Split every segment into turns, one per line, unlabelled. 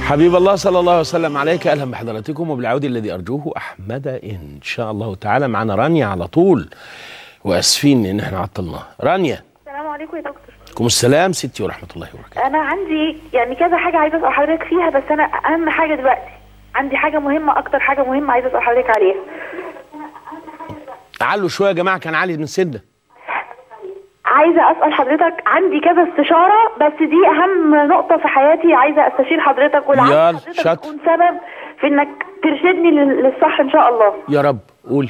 حبيب الله صلى الله وسلم عليك اهلا بحضراتكم وبالعود الذي ارجوه احمد ان شاء الله تعالى معنا رانيا على طول واسفين ان احنا عطلناها رانيا
السلام عليكم يا دكتور
عليكم السلام ستي ورحمه الله وبركاته
انا عندي يعني كذا حاجه عايزه اسال حضرتك فيها بس انا اهم حاجه دلوقتي عندي حاجه مهمه اكتر حاجه مهمه عايزه اسال حضرتك عليها
علوا شويه يا جماعه كان عالي من سنه
عايزه اسال حضرتك عندي كذا استشاره بس دي اهم نقطه في حياتي عايزه استشير حضرتك ولعل
يلا،
حضرتك
شاطر.
تكون سبب في انك ترشدني لل- للصح ان شاء الله
يا رب قولي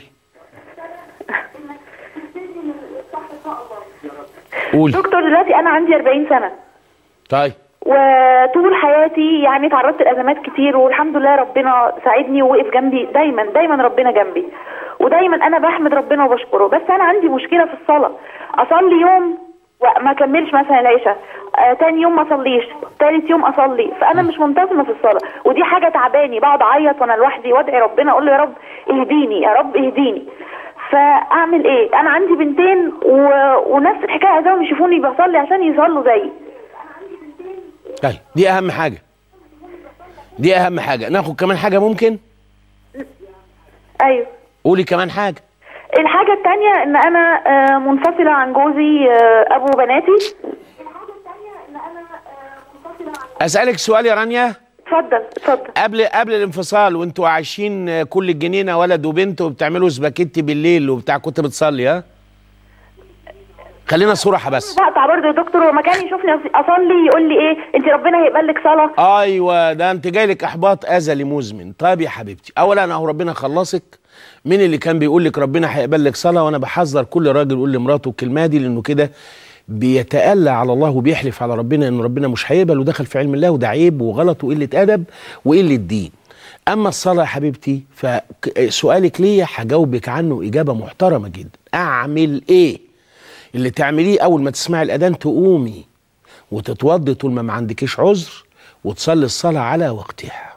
قولي
دكتور دلوقتي انا عندي 40 سنه
طيب
وطول حياتي يعني تعرضت لازمات كتير والحمد لله ربنا ساعدني ووقف جنبي دايما دايما ربنا جنبي ودايما انا بحمد ربنا وبشكره بس انا عندي مشكله في الصلاه اصلي يوم وما اكملش مثلا العشاء آه تاني يوم ما اصليش تالت يوم اصلي فانا مش منتظمه في الصلاه ودي حاجه تعباني بقعد اعيط وانا لوحدي وادعي ربنا اقول له يا رب اهديني يا رب اهديني فاعمل ايه انا عندي بنتين و... ونفس الحكايه عايزاهم يشوفوني بصلي عشان يصلوا زيي
طيب دي اهم حاجه دي اهم حاجه ناخد كمان حاجه ممكن
ايوه
قولي كمان حاجه
الحاجة التانية ان انا آه، منفصلة عن جوزي آه، ابو بناتي
اسالك سؤال يا رانيا
اتفضل اتفضل
قبل قبل الانفصال وانتوا عايشين آه، كل الجنينه ولد وبنت وبتعملوا سباكيتي بالليل وبتاع كنت بتصلي ها خلينا صراحه بس
بقطع برضه يا دكتور وما كان يشوفني أص- اصلي يقول لي ايه انت ربنا هيقبل لك صلاة
ايوه ده انت جايلك احباط ازلي مزمن طيب يا حبيبتي اولا اهو ربنا خلصك مين اللي كان بيقول لك ربنا هيقبل لك صلاه وانا بحذر كل راجل يقول لمراته الكلمه دي لانه كده بيتألى على الله وبيحلف على ربنا ان ربنا مش هيقبل ودخل في علم الله وده عيب وغلط وقله ادب وقله دين اما الصلاه يا حبيبتي فسؤالك ليا هجاوبك عنه اجابه محترمه جدا اعمل ايه اللي تعمليه اول ما تسمعي الاذان تقومي وتتوضي طول ما ما عندكيش عذر وتصلي الصلاة على وقتها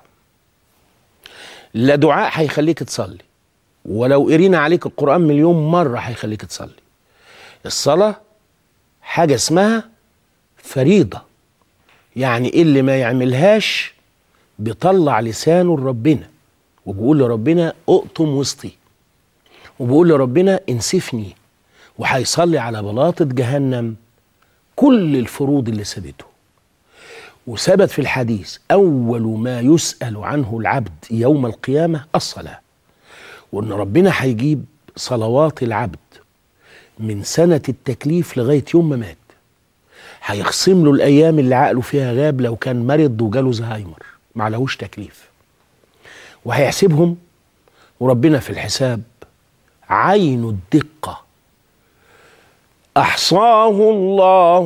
لا دعاء هيخليك تصلي ولو قرينا عليك القرآن مليون مرة هيخليك تصلي الصلاة حاجة اسمها فريضة يعني اللي ما يعملهاش بيطلع لسانه لربنا وبيقول لربنا اقطم وسطي وبيقول لربنا انسفني وهيصلي على بلاطة جهنم كل الفروض اللي سابته وثبت في الحديث أول ما يسأل عنه العبد يوم القيامة الصلاة وأن ربنا هيجيب صلوات العبد من سنة التكليف لغاية يوم ما مات هيخصم له الأيام اللي عقله فيها غاب لو كان مرض وجاله زهايمر معلهوش تكليف وهيحسبهم وربنا في الحساب عين الدقه احصاه الله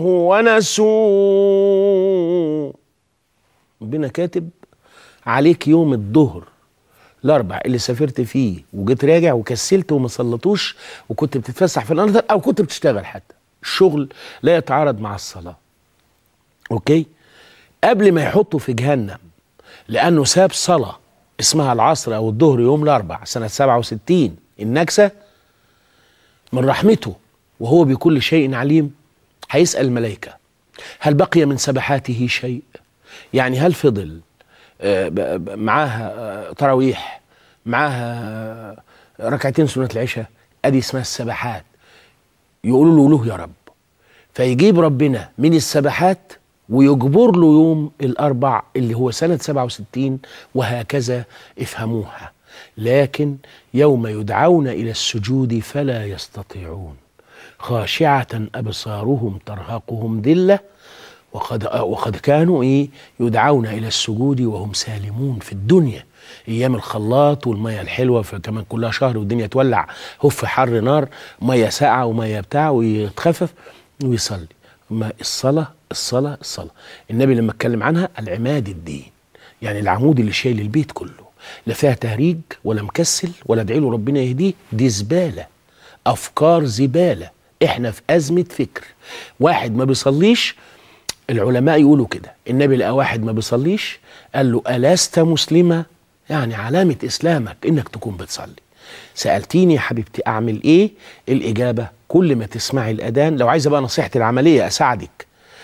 ونسوه ربنا كاتب عليك يوم الظهر الاربع اللي سافرت فيه وجيت راجع وكسلت وما صلتوش وكنت بتتفسح في الانظر او كنت بتشتغل حتى الشغل لا يتعارض مع الصلاه اوكي قبل ما يحطه في جهنم لانه ساب صلاه اسمها العصر او الظهر يوم الاربع سنه 67 النكسه من رحمته وهو بكل شيء عليم هيسأل الملائكة هل بقي من سبحاته شيء يعني هل فضل آه، ب- ب- معاها آه، تراويح معاها آه، ركعتين سنة العشاء ادي اسمها السبحات يقولوا له له يا رب فيجيب ربنا من السبحات ويجبر له يوم الأربع اللي هو سنة 67 وهكذا افهموها لكن يوم يدعون إلى السجود فلا يستطيعون خاشعة أبصارهم ترهقهم ذلة وقد وقد كانوا ايه يدعون الى السجود وهم سالمون في الدنيا ايام الخلاط والميه الحلوه فكمان كلها شهر والدنيا تولع هف حر نار ميه ساقعه وميه بتاع ويتخفف ويصلي ما الصلاه الصلاه الصلاه النبي لما اتكلم عنها العماد الدين يعني العمود اللي شايل البيت كله لا فيها تهريج ولا مكسل ولا ادعي له ربنا يهديه دي زباله افكار زباله احنا في ازمه فكر واحد ما بيصليش العلماء يقولوا كده النبي لقى واحد ما بيصليش قال له ألست مسلمة يعني علامة إسلامك إنك تكون بتصلي سألتيني يا حبيبتي أعمل إيه الإجابة كل ما تسمعي الأذان لو عايزة بقى نصيحتي العملية أساعدك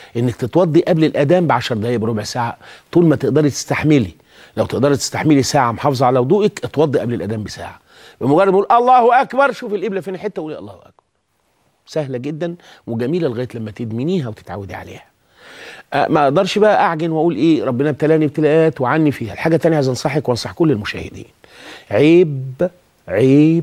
انك تتوضي قبل الاذان ب 10 دقائق بربع ساعه طول ما تقدري تستحملي لو تقدري تستحملي ساعه محافظه على وضوءك اتوضي قبل الاذان بساعه بمجرد ما اقول الله اكبر شوفي القبله فين الحته وقولي الله اكبر سهله جدا وجميله لغايه لما تدمنيها وتتعودي عليها أه ما اقدرش بقى اعجن واقول ايه ربنا ابتلاني ابتلاءات وعني فيها الحاجه الثانيه عايز انصحك وانصح كل المشاهدين عيب عيب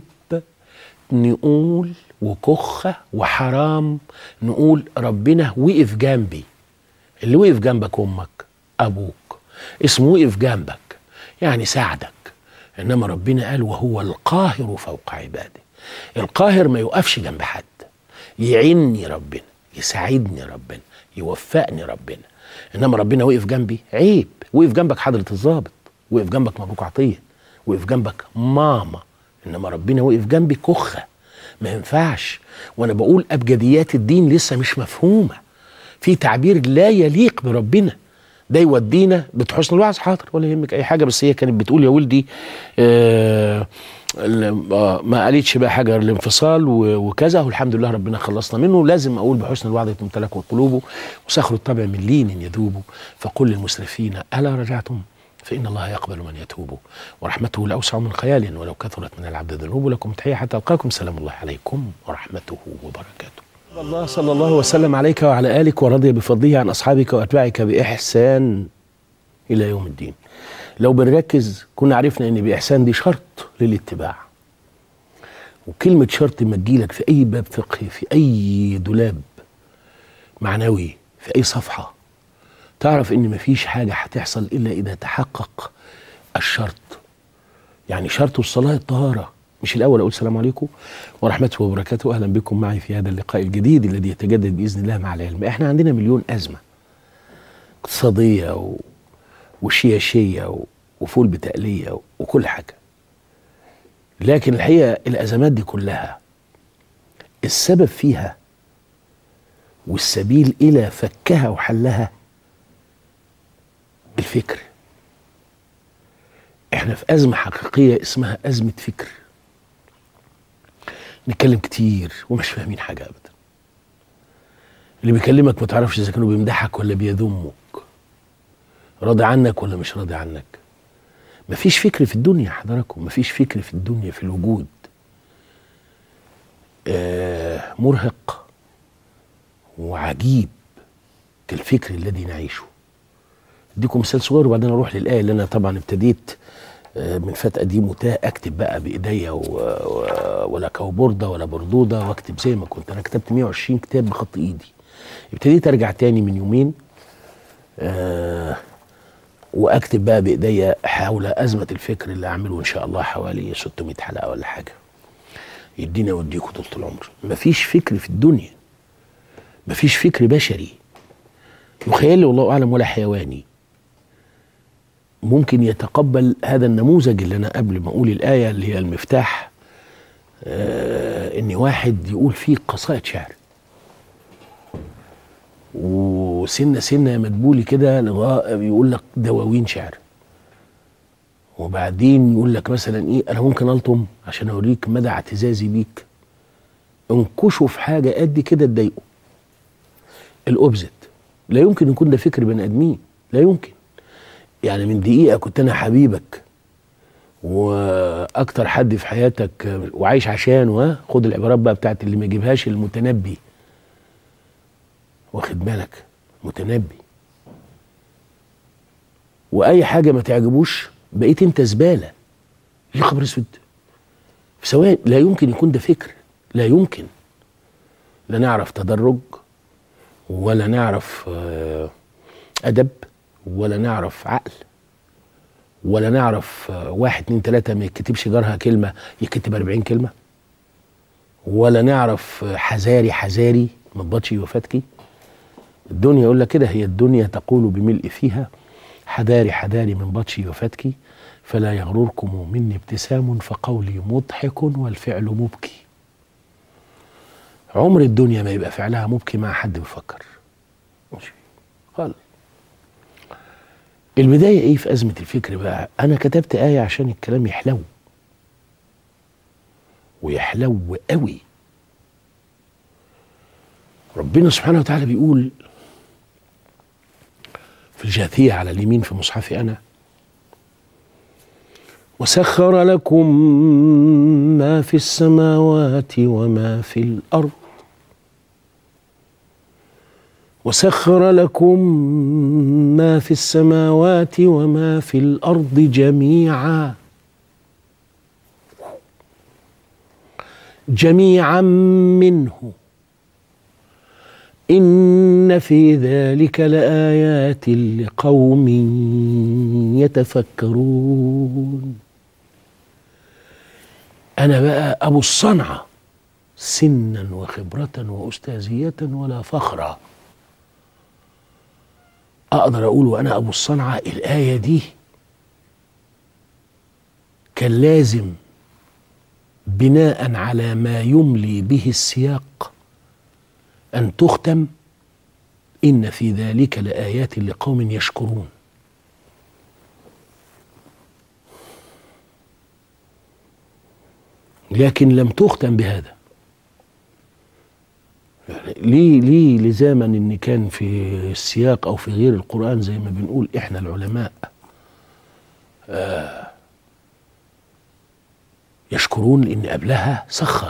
نقول وكخه وحرام نقول ربنا وقف جنبي اللي وقف جنبك امك ابوك اسمه وقف جنبك يعني ساعدك انما ربنا قال وهو القاهر فوق عباده القاهر ما يقفش جنب حد يعيني ربنا يساعدني ربنا يوفقني ربنا انما ربنا وقف جنبي عيب وقف جنبك حضره الضابط وقف جنبك مبروك عطيه وقف جنبك ماما انما ربنا وقف جنبي كخه ما ينفعش وانا بقول ابجديات الدين لسه مش مفهومه في تعبير لا يليق بربنا ده يودينا بتحسن الوعظ حاضر ولا يهمك اي حاجه بس هي كانت بتقول يا ولدي آه آه ما قالتش بقى حاجه الانفصال وكذا والحمد لله ربنا خلصنا منه لازم اقول بحسن الوعظ تمتلك قلوبه وسخر الطبع من لين يذوب فقل للمسرفين الا رجعتم فإن الله يقبل من يتوب ورحمته لأوسع من خيال ولو كثرت من العبد ذنوب لكم تحية حتى ألقاكم سلام الله عليكم ورحمته وبركاته الله صلى الله وسلم عليك وعلى آلك ورضي بفضله عن أصحابك وأتباعك بإحسان إلى يوم الدين لو بنركز كنا عرفنا أن بإحسان دي شرط للاتباع وكلمة شرط ما تجيلك في أي باب فقهي في أي دولاب معنوي في أي صفحة تعرف ان مفيش حاجه هتحصل الا اذا تحقق الشرط يعني شرط الصلاه الطهاره مش الاول اقول السلام عليكم ورحمته وبركاته اهلا بكم معي في هذا اللقاء الجديد الذي يتجدد باذن الله مع العلم احنا عندنا مليون ازمه اقتصاديه و... وشياشيه و... وفول بتقليه و... وكل حاجه لكن الحقيقه الازمات دي كلها السبب فيها والسبيل الى فكها وحلها الفكر احنا في أزمة حقيقية اسمها أزمة فكر نتكلم كتير ومش فاهمين حاجة أبدا اللي بيكلمك ما تعرفش إذا كانوا بيمدحك ولا بيذمك راضي عنك ولا مش راضي عنك مفيش فكر في الدنيا حضراتكم مفيش فكر في الدنيا في الوجود آه مرهق وعجيب كالفكر الذي نعيشه اديكم مثال صغير وبعدين اروح للايه اللي انا طبعا ابتديت من فات قديم وتاه اكتب بقى بايديا ولا كوبورده ولا بردوده واكتب زي ما كنت انا كتبت 120 كتاب بخط ايدي ابتديت ارجع تاني من يومين أه واكتب بقى بايديا حول ازمه الفكر اللي اعمله ان شاء الله حوالي 600 حلقه ولا حاجه يدينا ويديكوا طول العمر مفيش فكر في الدنيا مفيش فكر بشري يخيل والله اعلم ولا حيواني ممكن يتقبل هذا النموذج اللي انا قبل ما اقول الايه اللي هي المفتاح آه ان واحد يقول فيه قصائد شعر وسنه سنه مدبولي كده يقول لك دواوين شعر وبعدين يقول لك مثلا ايه انا ممكن الطم عشان اوريك مدى اعتزازي بيك انكشوا في حاجه قد كده تضايقه الاوبزيت لا يمكن يكون ده فكر بني ادمين لا يمكن يعني من دقيقه كنت انا حبيبك واكتر حد في حياتك وعايش عشانه خد العبارات بقى بتاعت اللي ما يجيبهاش المتنبي واخد بالك متنبي واي حاجه ما تعجبوش بقيت انت زباله يا خبر اسود في ثواني لا يمكن يكون ده فكر لا يمكن لا نعرف تدرج ولا نعرف ادب ولا نعرف عقل ولا نعرف واحد اتنين تلاته ما يكتبش جارها كلمه يكتب 40 كلمه ولا نعرف حذاري حذاري ما تبطشي وفاتكي الدنيا يقول لك كده هي الدنيا تقول بملء فيها حذاري حذاري من بطشي وفاتكي فلا يغرركم مني ابتسام فقولي مضحك والفعل مبكي عمر الدنيا ما يبقى فعلها مبكي مع حد بيفكر ماشي خالص البداية ايه في أزمة الفكر بقى أنا كتبت آية عشان الكلام يحلو ويحلو قوي ربنا سبحانه وتعالى بيقول الجاثية على اليمين في مصحفي أنا وسخر لكم ما في السماوات وما في الأرض وسخر لكم ما في السماوات وما في الأرض جميعا جميعا منه إن في ذلك لآيات لقوم يتفكرون أنا بقى أبو الصنعة سنا وخبرة وأستاذية ولا فخرا أقدر أقول وأنا أبو الصنعة الآية دي كان لازم بناء على ما يملي به السياق أن تختم إن في ذلك لآيات لقوم يشكرون لكن لم تختم بهذا يعني ليه ليه لزاما ان كان في السياق او في غير القران زي ما بنقول احنا العلماء آه يشكرون لان قبلها سخر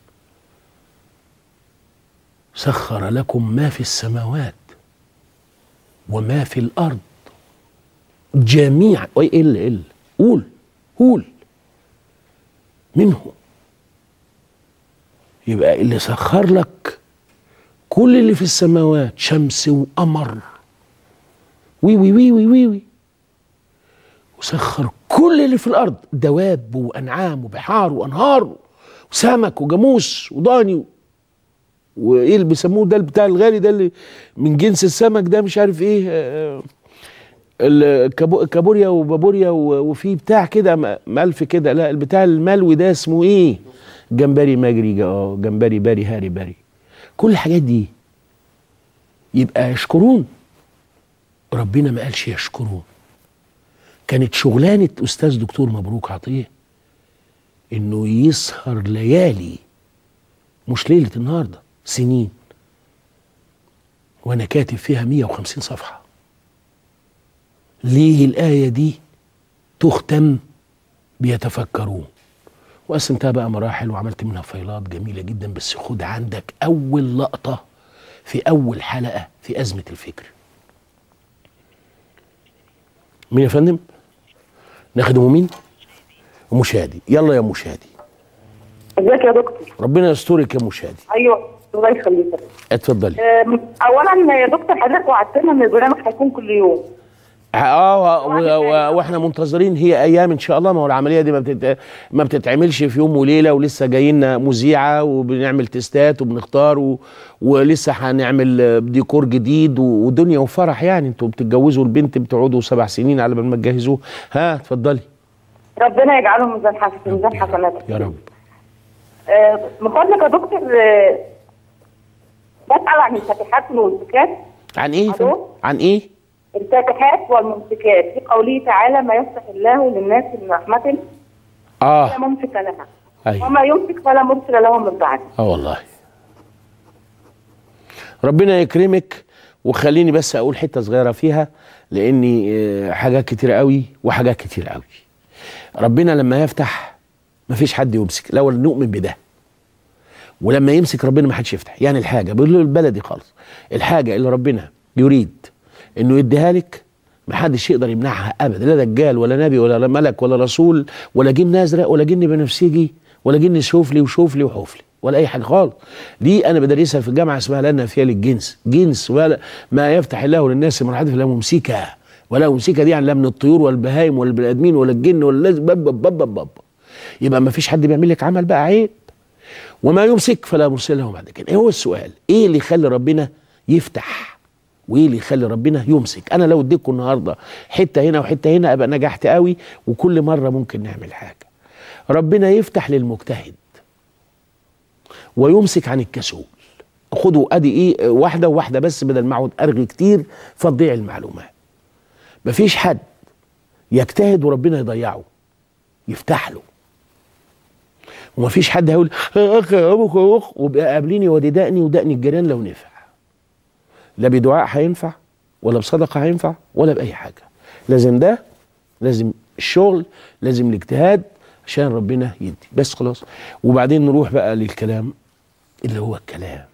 سخر لكم ما في السماوات وما في الارض جميعا اي ال ال قول قول منه يبقى اللي سخر لك كل اللي في السماوات شمس وقمر وي وي وي وي وي, وي. وسخر كل اللي في الارض دواب وانعام وبحار وانهار وسمك وجاموس وضاني وايه اللي بيسموه ده بتاع الغالي ده اللي من جنس السمك ده مش عارف ايه آه، الكابو- كابوريا وبابوريا و- وفي بتاع كده م- ملف كده لا البتاع الملوي ده اسمه ايه جمبري مجري اه جمبري باري هاري باري كل الحاجات دي يبقى يشكرون ربنا ما قالش يشكرون كانت شغلانة أستاذ دكتور مبروك عطية إنه يسهر ليالي مش ليلة النهاردة سنين وأنا كاتب فيها 150 صفحة ليه الآية دي تختم بيتفكرون وقسمتها بقى مراحل وعملت منها فايلات جميلة جدا بس خد عندك أول لقطة في أول حلقة في أزمة الفكر مين يا فندم؟ نخدمه مين؟ أم شادي يلا يا أم شادي
ازيك يا دكتور
ربنا يسترك يا أم شادي
ايوه الله يخليك
اتفضلي
أم، اولا يا دكتور حضرتك وعدتنا ان البرنامج هيكون كل يوم
اه و- و- واحنا منتظرين هي ايام ان شاء الله ما هو العمليه دي ما بتت... ما بتتعملش في يوم وليله ولسه جايين مذيعه وبنعمل تيستات وبنختار و... ولسه هنعمل ديكور جديد و... ودنيا وفرح يعني انتوا بتتجوزوا البنت بتقعدوا سبع سنين على بال ما تجهزوه ها اتفضلي
ربنا يجعله ميزان حسن ميزان حسناتك
يا رب
آه، من فضلك يا دكتور آه، بسأل عن الفاتحات والممسكات
عن ايه يا
ألو؟
فندم؟ عن ايه
الفاتحات والممسكات في قوله تعالى ما يفتح الله للناس من رحمة فلا
اه
ممسك لها
ايوه
وما يمسك فلا مرسل له من بعده
اه والله ربنا يكرمك وخليني بس اقول حته صغيره فيها لاني آه، حاجات كتير قوي وحاجات كتير قوي ربنا لما يفتح مفيش حد يمسك الاول نؤمن بده ولما يمسك ربنا ما حدش يفتح يعني الحاجه بيقول له البلدي خالص الحاجه اللي ربنا يريد انه يديها لك ما حدش يقدر يمنعها ابدا لا دجال ولا نبي ولا ملك ولا رسول ولا جن ازرق ولا جن بنفسجي ولا جن شوفلي وشوفلي وحوفلي ولا اي حاجه خالص دي انا بدرسها في الجامعه اسمها لا نافيه للجنس جنس ولا ما يفتح الله للناس من رحمته فلا ممسكه ولا ممسكه دي يعني لا من الطيور ولا البهايم ولا البني ادمين ولا الجن ولا اللاز- بب بب بب بب يبقى ما فيش حد بيعمل لك عمل بقى عيب وما يمسك فلا مرسل له بعد كده ايه هو السؤال ايه اللي يخلي ربنا يفتح وايه اللي يخلي ربنا يمسك انا لو اديتكم النهارده حته هنا وحته هنا ابقى نجحت قوي وكل مره ممكن نعمل حاجه ربنا يفتح للمجتهد ويمسك عن الكسول خدوا ادي ايه واحده وواحده بس بدل ما اقعد ارغي كتير فتضيع المعلومات مفيش حد يجتهد وربنا يضيعه يفتح له ومفيش حد هيقول اخ يا ابوك يا اخ وبقى قابليني ودي دقني ودقني الجيران لو نفع لا بدعاء هينفع ولا بصدقه هينفع ولا باي حاجه لازم ده لازم الشغل لازم الاجتهاد عشان ربنا يدي بس خلاص وبعدين نروح بقى للكلام اللي هو الكلام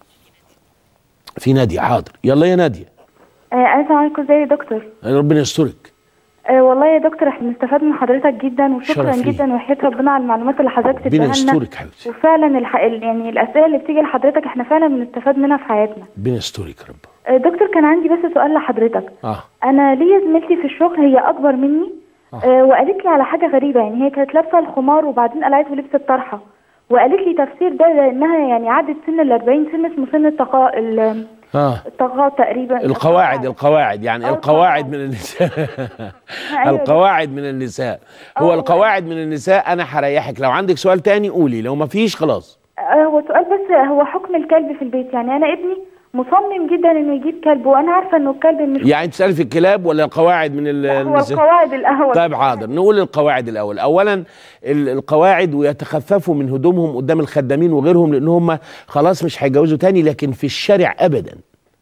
في نادية حاضر يلا يا نادية
آه، السلام عليكم ازي يا دكتور
ربنا يسترك
آه، والله يا دكتور احنا بنستفاد من حضرتك جدا وشكرا
شرف لي.
جدا وحياة ربنا على المعلومات اللي حضرتك
ربنا
بتديها لنا
يسترك حبيبتي
وفعلا الح... ال- يعني الاسئله اللي بتيجي لحضرتك احنا فعلا بنستفاد منها في حياتنا
ربنا يسترك يا رب
آه، دكتور كان عندي بس سؤال لحضرتك
اه
انا ليا زميلتي في الشغل هي اكبر مني
آه.
آه وقالت لي على حاجه غريبه يعني هي كانت لابسه الخمار وبعدين قلعت ولبست طرحه وقالت لي تفسير ده لانها يعني عدت سن ال 40 سن اسمه سن التقا ال-
اه
التقاء تقريبا
القواعد القواعد يعني
آه،
القواعد
القواعد.
من النساء
أيوة.
القواعد من النساء هو
آه.
القواعد من النساء انا هريحك لو عندك سؤال تاني قولي لو ما فيش خلاص
آه، هو سؤال بس هو حكم الكلب في البيت يعني انا ابني مصمم جدا انه يجيب كلب وانا عارفه انه الكلب مش
يعني تسألي في الكلاب ولا القواعد من ال-
هو
النساء
القواعد الاول
طيب حاضر نقول القواعد الاول اولا ال- القواعد ويتخففوا من هدومهم قدام الخدامين وغيرهم لان هم خلاص مش هيتجوزوا تاني لكن في الشارع ابدا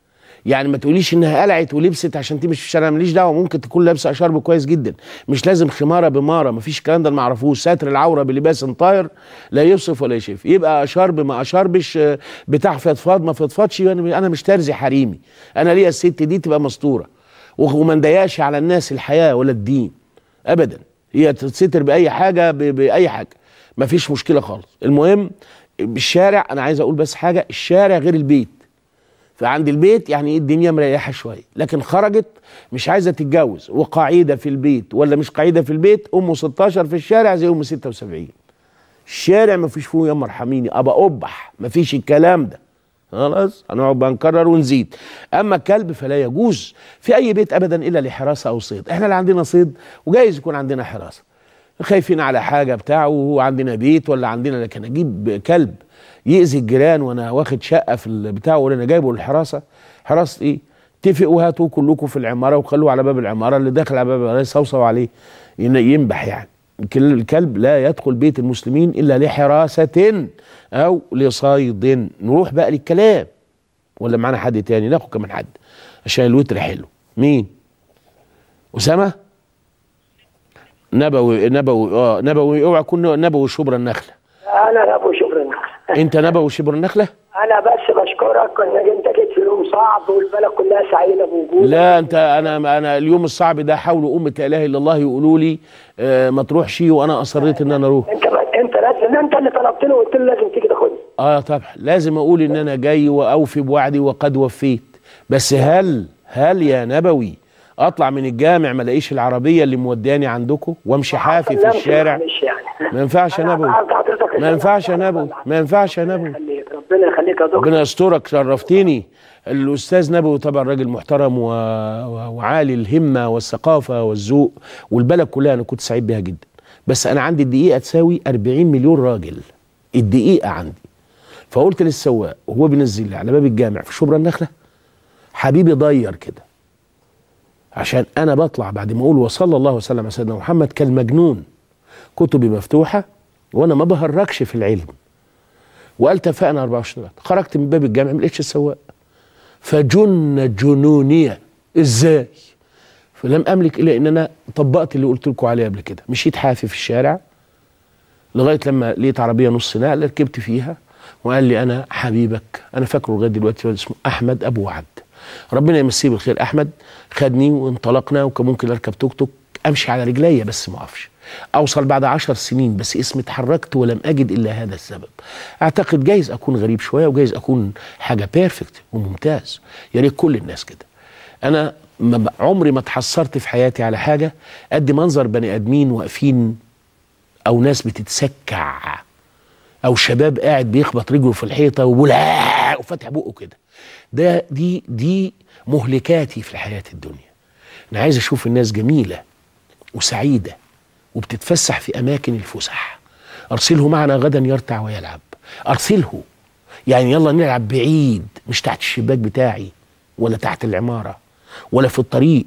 يعني ما تقوليش انها قلعت ولبست عشان تمشي في الشارع ماليش دعوه ممكن تكون لابسه شرب كويس جدا مش لازم خماره بماره ما فيش الكلام ده ما اعرفوش ساتر العوره بلباس طاير لا يوصف ولا يشف يبقى شرب ما اشربش آه، بتاع فضفاض ما فضفضش انا أنا مش ترزي حريمي انا ليا الست دي تبقى مستوره وما نضيقش على الناس الحياه ولا الدين ابدا هي تتستر باي حاجه ب- باي حاجه ما فيش مشكله خالص المهم بالشارع انا عايز اقول بس حاجه الشارع غير البيت فعند البيت يعني ايه الدنيا مريحه شويه لكن خرجت مش عايزه تتجوز وقاعده في البيت ولا مش قاعده في البيت ام 16 في الشارع زي ام 76 الشارع ما فيش فيه يما ارحميني ابقى قبح ما فيش الكلام ده خلاص هنقعد بقى نكرر ونزيد اما الكلب فلا يجوز في اي بيت ابدا الا لحراسه او صيد احنا لا عندنا صيد وجايز يكون عندنا حراسه خايفين على حاجه بتاعه وهو عندنا بيت ولا عندنا لكن اجيب كلب يأذي الجيران وانا واخد شقه في البتاع ولا انا جايبه للحراسه حراسه ايه اتفقوا هاتوا كلكم في العماره وخلوه على باب العماره اللي داخل على باب العماره يصوصوا عليه ين- ينبح يعني الكل- الكلب لا يدخل بيت المسلمين الا لحراسه او لصيد نروح بقى للكلام ولا معانا حد تاني ناخد كمان حد عشان الوتر حلو مين اسامه نبوي نبوي اه نبوي اوعى تكون نبوي شبرا النخله
انا ابو شكرا
انت نبوي شبرا النخله
انا بس بشكرك انك انت جيت في يوم صعب والبلد كلها سعيده بوجودك
لا انت انا انا اليوم الصعب ده حاولوا امه لا اله الا الله يقولوا لي آه ما تروحش وانا اصريت ان انا اروح
انت انت لازم انت اللي طلبت له وقلت له لازم تيجي تاخدني
اه طبعا لازم اقول ان انا جاي واوفي بوعدي وقد وفيت بس هل هل يا نبوي اطلع من الجامع ما الاقيش العربيه اللي موداني عندكم وامشي حافي في
سلمت
الشارع
معلش يعني
ما ينفعش يا
أنا
نبوي
عرض حضرتك
ما ينفعش يا نبوي ما ينفعش يا نبوي
يخليك ربنا يخليك يا دكتور
ربنا يسترك شرفتني الاستاذ نبوي طبعا راجل محترم و... و... وعالي الهمه والثقافه والذوق والبلد كلها انا كنت سعيد بيها جدا بس انا عندي الدقيقه تساوي 40 مليون راجل الدقيقه عندي فقلت للسواق وهو بينزل لي على باب الجامع في شبرا النخله حبيبي ضير كده عشان انا بطلع بعد ما اقول وصلى الله وسلم على سيدنا محمد كالمجنون كتبي مفتوحه وانا ما بهرجش في العلم وقال اتفقنا 24 ساعه خرجت من باب الجامع ما لقيتش السواق فجن جنونيه ازاي فلم املك الا ان انا طبقت اللي قلت لكم عليه قبل كده مشيت حافي في الشارع لغايه لما لقيت عربيه نص نقل ركبت فيها وقال لي انا حبيبك انا فاكره لغايه دلوقتي اسمه احمد ابو وعد ربنا يمسيه بالخير احمد خدني وانطلقنا وكان ممكن اركب توك توك امشي على رجليا بس ما اقفش اوصل بعد عشر سنين بس اسمي اتحركت ولم اجد الا هذا السبب اعتقد جايز اكون غريب شويه وجايز اكون حاجه بيرفكت وممتاز يا ريت كل الناس كده انا ما ب- عمري ما اتحسرت في حياتي على حاجه قد منظر بني ادمين واقفين او ناس بتتسكع او شباب قاعد بيخبط رجله في الحيطه وبيقول "آه" وفاتح بقه كده ده دي دي مهلكاتي في الحياه الدنيا انا عايز اشوف الناس جميله وسعيده وبتتفسح في اماكن الفسح ارسله معنا غدا يرتع ويلعب ارسله يعني يلا نلعب بعيد مش تحت الشباك بتاعي ولا تحت العماره ولا في الطريق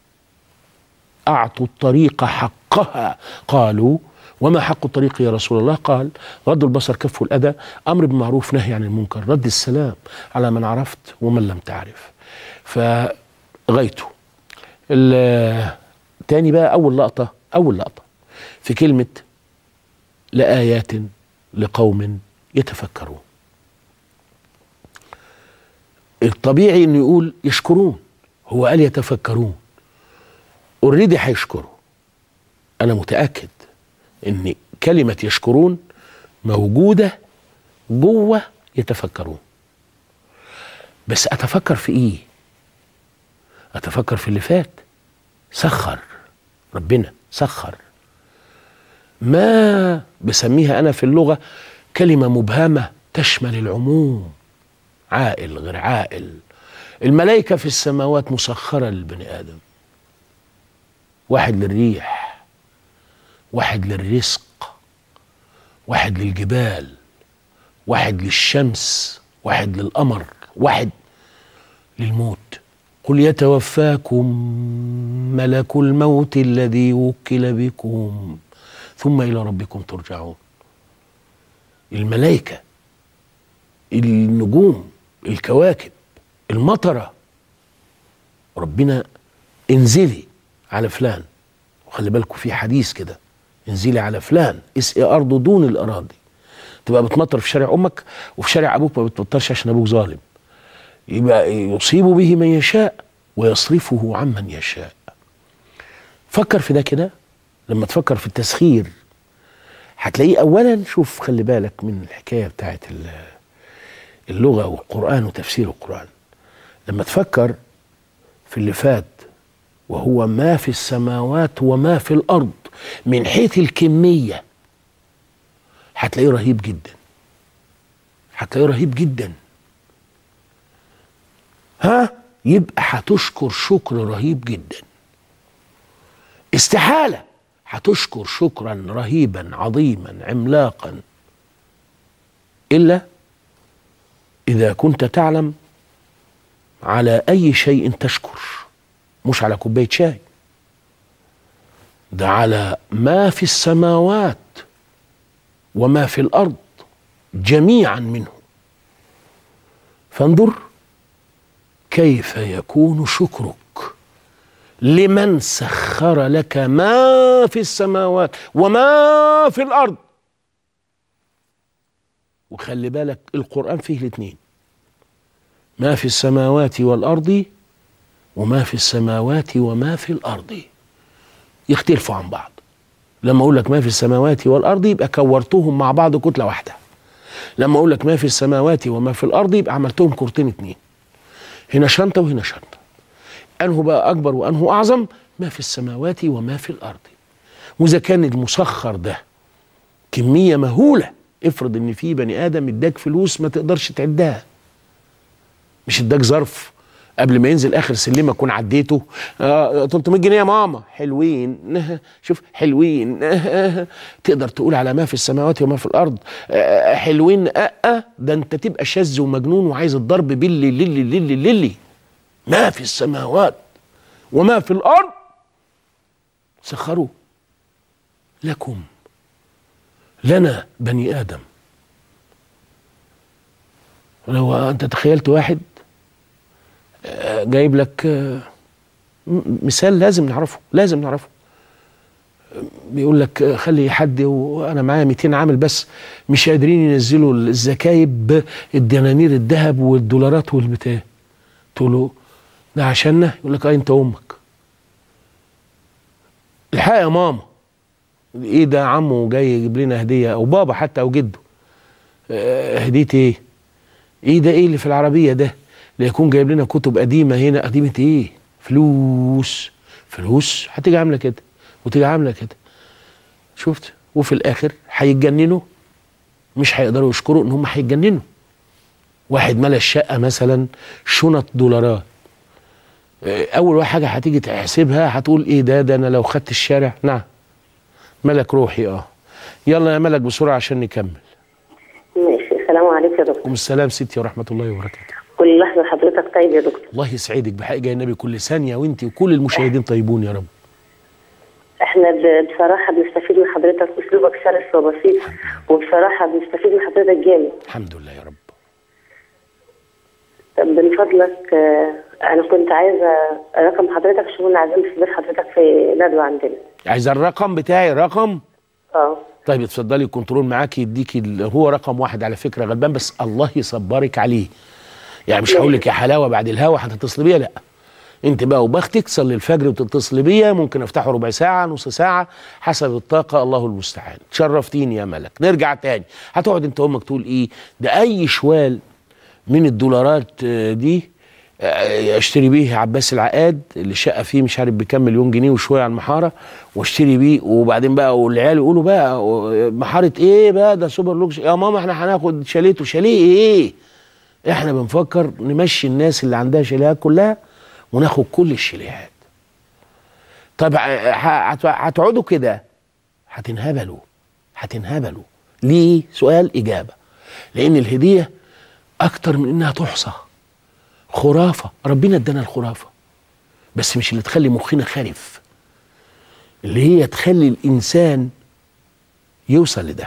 اعطوا الطريق حقها قالوا وما حق الطريق يا رسول الله قال غض البصر كف الاذى امر بالمعروف نهي عن المنكر رد السلام على من عرفت ومن لم تعرف غايته ال- تاني بقى اول لقطه اول لقطه في كلمه لايات لقوم يتفكرون الطبيعي انه يقول يشكرون هو قال يتفكرون اوريدي هيشكروا انا متاكد ان كلمه يشكرون موجوده جوه يتفكرون بس اتفكر في ايه اتفكر في اللي فات سخر ربنا سخر ما بسميها انا في اللغه كلمه مبهمه تشمل العموم عائل غير عائل الملائكه في السماوات مسخره للبني ادم واحد للريح واحد للرزق واحد للجبال واحد للشمس واحد للقمر واحد للموت قل يتوفاكم ملك الموت الذي وكل بكم ثم الى ربكم ترجعون الملائكه النجوم الكواكب المطره ربنا انزلي على فلان وخلي بالكم في حديث كده انزلي على فلان اسقي ارضه دون الاراضي تبقى بتمطر في شارع امك وفي شارع ابوك ما بتمطرش عشان ابوك ظالم يبقى يصيب به من يشاء ويصرفه عمن يشاء فكر في ده كده لما تفكر في التسخير هتلاقيه اولا شوف خلي بالك من الحكايه بتاعت ال- اللغه والقران وتفسير القران لما تفكر في اللي فات وهو ما في السماوات وما في الارض من حيث الكميه هتلاقيه رهيب جدا هتلاقيه رهيب جدا ها يبقى هتشكر شكر رهيب جدا استحاله هتشكر شكرا رهيبا عظيما عملاقا الا اذا كنت تعلم على اي شيء تشكر مش على كوبايه شاي ده على ما في السماوات وما في الارض جميعا منه فانظر كيف يكون شكرك لمن سخر لك ما في السماوات وما في الارض وخلي بالك القران فيه الاثنين ما في السماوات والارض وما في السماوات وما في الارض يختلفوا عن بعض لما اقول لك ما في السماوات والارض يبقى كورتهم مع بعض كتله واحده لما اقول لك ما في السماوات وما في الارض يبقى عملتهم كورتين اتنين هنا شنطه وهنا شنطه انه بقى اكبر وانه اعظم ما في السماوات وما في الارض واذا كان المسخر ده كميه مهوله افرض ان في بني ادم اداك فلوس ما تقدرش تعدها مش اداك ظرف قبل ما ينزل اخر سلمه اكون عديته آه 300 جنيه يا ماما حلوين شوف حلوين تقدر تقول على ما في السماوات وما في الارض آه حلوين آه آه ده انت تبقى شاذ ومجنون وعايز الضرب باللي للي للي للي ما في السماوات وما في الارض سخروا لكم لنا بني ادم لو انت تخيلت واحد آه، جايب لك آه، م- مثال لازم نعرفه لازم نعرفه آه، بيقول لك آه، خلي حد وانا معايا 200 عامل بس مش قادرين ينزلوا الزكايب بالدنانير الذهب والدولارات والبتاع تقول له ده عشاننا يقول لك اه انت امك الحق يا ماما ايه ده عمه جاي يجيب لنا هديه او بابا حتى او جده آه، هديه ايه ايه ده ايه اللي في العربيه ده اللي يكون جايب لنا كتب قديمه هنا قديمه ايه فلوس فلوس هتيجي عامله كده وتيجي عامله كده شفت وفي الاخر هيتجننوا مش هيقدروا يشكروا ان هم هيتجننوا واحد ملا الشقه مثلا شنط دولارات آه، اول حاجه هتيجي تحسبها هتقول ايه ده ده انا لو خدت الشارع نعم ملك روحي اه يلا يا ملك بسرعه عشان نكمل
ماشي السلام عليكم يا دكتور
عليكم السلام ستي ورحمه الله وبركاته
كل لحظة حضرتك طيب يا دكتور
الله يسعدك بحق جاي النبي كل ثانيه وانت وكل المشاهدين طيبون يا رب
احنا ب- بصراحة بنستفيد من حضرتك اسلوبك سلس وبسيط وبصراحة بنستفيد من حضرتك جامد
الحمد لله يا رب
طب من فضلك آه، انا كنت عايزه رقم حضرتك عشان كنا عايزين في بيت حضرتك في ندوه عندنا
عايز الرقم بتاعي رقم
اه
طيب اتفضلي الكنترول معاكي يديكي ال- هو رقم واحد على فكره غلبان بس الله يصبرك عليه يعني مش هقول لك يا حلاوه بعد الهوا هتتصلي بيا لا انت بقى وبختك تصلي الفجر وتتصلي بيا ممكن افتحه ربع ساعه نص ساعه حسب الطاقه الله المستعان تشرفتيني يا ملك نرجع تاني هتقعد انت امك تقول ايه ده اي شوال من الدولارات آه، دي آه، اشتري بيه عباس العقاد اللي شقه فيه مش عارف بكام مليون جنيه وشويه على المحاره واشتري بيه وبعدين بقى والعيال يقولوا بقى آه، محاره ايه بقى ده سوبر لوكس يا ماما احنا هناخد شاليت وشاليه ايه احنا بنفكر نمشي الناس اللي عندها شاليهات كلها وناخد كل الشاليهات طب ه- هت- هتقعدوا كده هتنهبلوا هتنهبلوا ليه سؤال اجابه لان الهديه اكتر من انها تحصى خرافه ربنا ادانا الخرافه بس مش اللي تخلي مخنا خارف اللي هي تخلي الانسان يوصل لده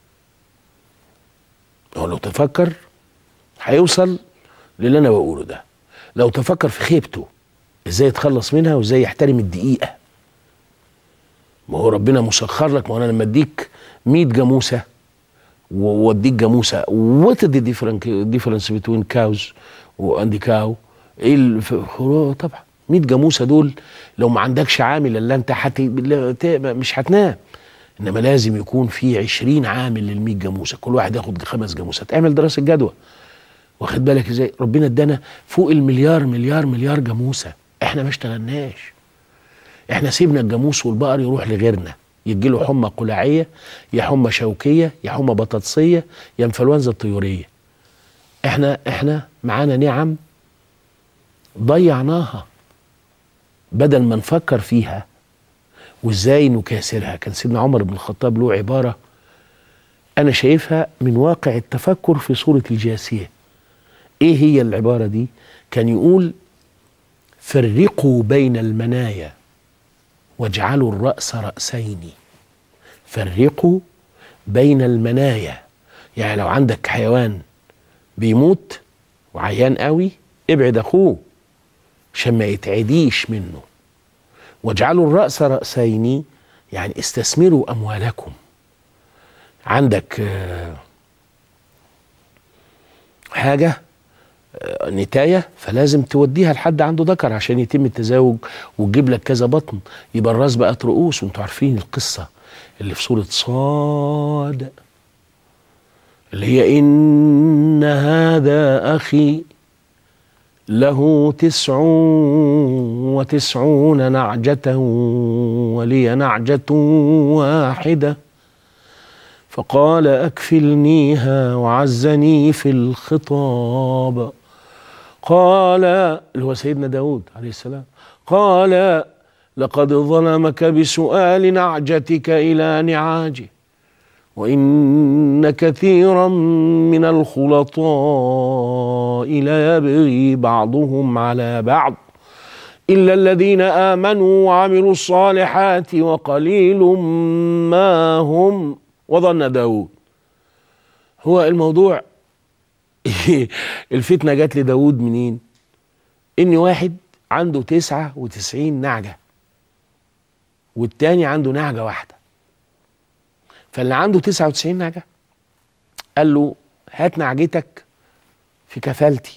هو لو تفكر هيوصل للي انا بقوله ده لو تفكر في خيبته ازاي يتخلص منها وازاي يحترم الدقيقه ما هو ربنا مسخر لك ما هو انا لما اديك 100 جاموسه واديك جاموسه وات ذا ديفرنس بين كاوز واندي كاو ايه الف... هو طبعا 100 جاموسه دول لو ما عندكش عامل الا انت حت... لا- ت- مش هتنام انما لازم يكون في 20 عامل لل 100 جاموسه كل واحد ياخد خمس جاموسات اعمل دراسه جدوى واخد بالك ازاي ربنا ادانا فوق المليار مليار مليار جاموسه احنا ما اشتغلناش احنا سيبنا الجاموس والبقر يروح لغيرنا يجي له حمى قلاعيه يا حمى شوكيه يا حمى بطاطسيه يا انفلونزا الطيوريه احنا احنا معانا نعم ضيعناها بدل ما نفكر فيها وازاي نكاسرها كان سيدنا عمر بن الخطاب له عباره انا شايفها من واقع التفكر في صوره الجاسيه ايه هي العباره دي كان يقول فرقوا بين المنايا واجعلوا الراس راسين فرقوا بين المنايا يعني لو عندك حيوان بيموت وعيان قوي ابعد اخوه عشان ما يتعديش منه واجعلوا الراس راسين يعني استثمروا اموالكم عندك آه، حاجه آه، نتايه فلازم توديها لحد عنده ذكر عشان يتم التزاوج وتجيب لك كذا بطن يبقى الراس بقت رؤوس وانتوا عارفين القصه اللي في سوره صاد اللي هي ان هذا اخي له تسع وتسعون نعجة ولي نعجة واحدة فقال أكفلنيها وعزني في الخطاب قال اللي هو سيدنا داود عليه السلام قال لقد ظلمك بسؤال نعجتك إلى نعاجه وإن كثيرا من الخلطاء ليبغي بعضهم على بعض إلا الذين آمنوا وعملوا الصالحات وقليل ما هم وظن داود هو الموضوع الفتنة جات لداود منين إن واحد عنده تسعة وتسعين نعجة والتاني عنده نعجة واحدة فاللي عنده 99 نعجة قال له هات نعجتك في كفالتي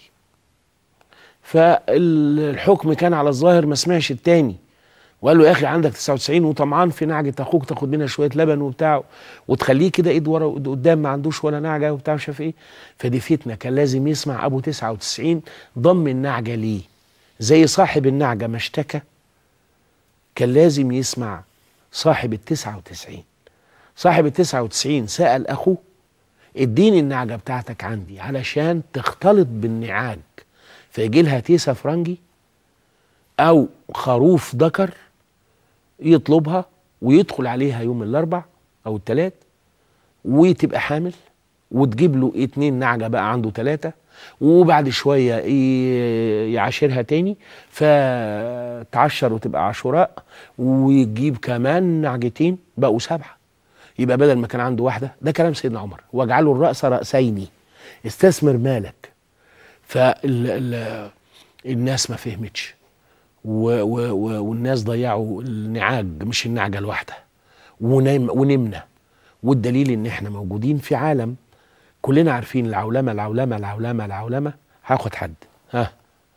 فالحكم كان على الظاهر ما سمعش التاني وقال له يا اخي عندك 99 وطمعان في نعجه اخوك تاخد منها شويه لبن وبتاع وتخليه كده ايد ورا وإيد قدام ما عندوش ولا نعجه وبتاع مش عارف ايه فدي فتنه كان لازم يسمع ابو 99 ضم النعجه ليه زي صاحب النعجه ما اشتكى كان لازم يسمع صاحب ال 99 صاحب ال 99 سأل أخوه اديني النعجة بتاعتك عندي علشان تختلط بالنعاج فيجي لها تيسة فرنجي أو خروف ذكر يطلبها ويدخل عليها يوم الأربع أو التلات وتبقى حامل وتجيب له اتنين نعجة بقى عنده تلاتة وبعد شوية ي- يعاشرها تاني فتعشر وتبقى عاشوراء ويجيب كمان نعجتين بقوا سبعة يبقى بدل ما كان عنده واحدة ده كلام سيدنا عمر واجعلوا الرأس رأسين استثمر مالك فالناس ما فهمتش و و و والناس ضيعوا النعاج مش النعجه الواحده ونم ونمنا والدليل ان احنا موجودين في عالم كلنا عارفين العولمه العولمه العولمه العولمه هاخد حد ها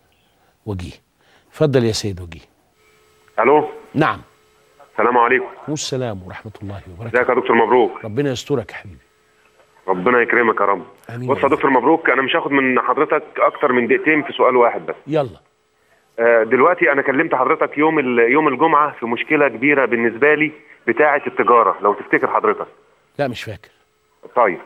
وجيه اتفضل يا سيد وجيه
الو
نعم
السلام عليكم
والسلام ورحمه الله وبركاته
ازيك يا دكتور مبروك
ربنا يسترك يا حبيبي
ربنا يكرمك يا رب
آمين
بص
يا
يا
رب.
دكتور مبروك انا مش هاخد من حضرتك اكتر من دقيقتين في سؤال واحد بس
يلا
آه، دلوقتي انا كلمت حضرتك يوم ال- يوم الجمعه في مشكله كبيره بالنسبه لي بتاعه التجاره لو تفتكر حضرتك
لا مش فاكر
طيب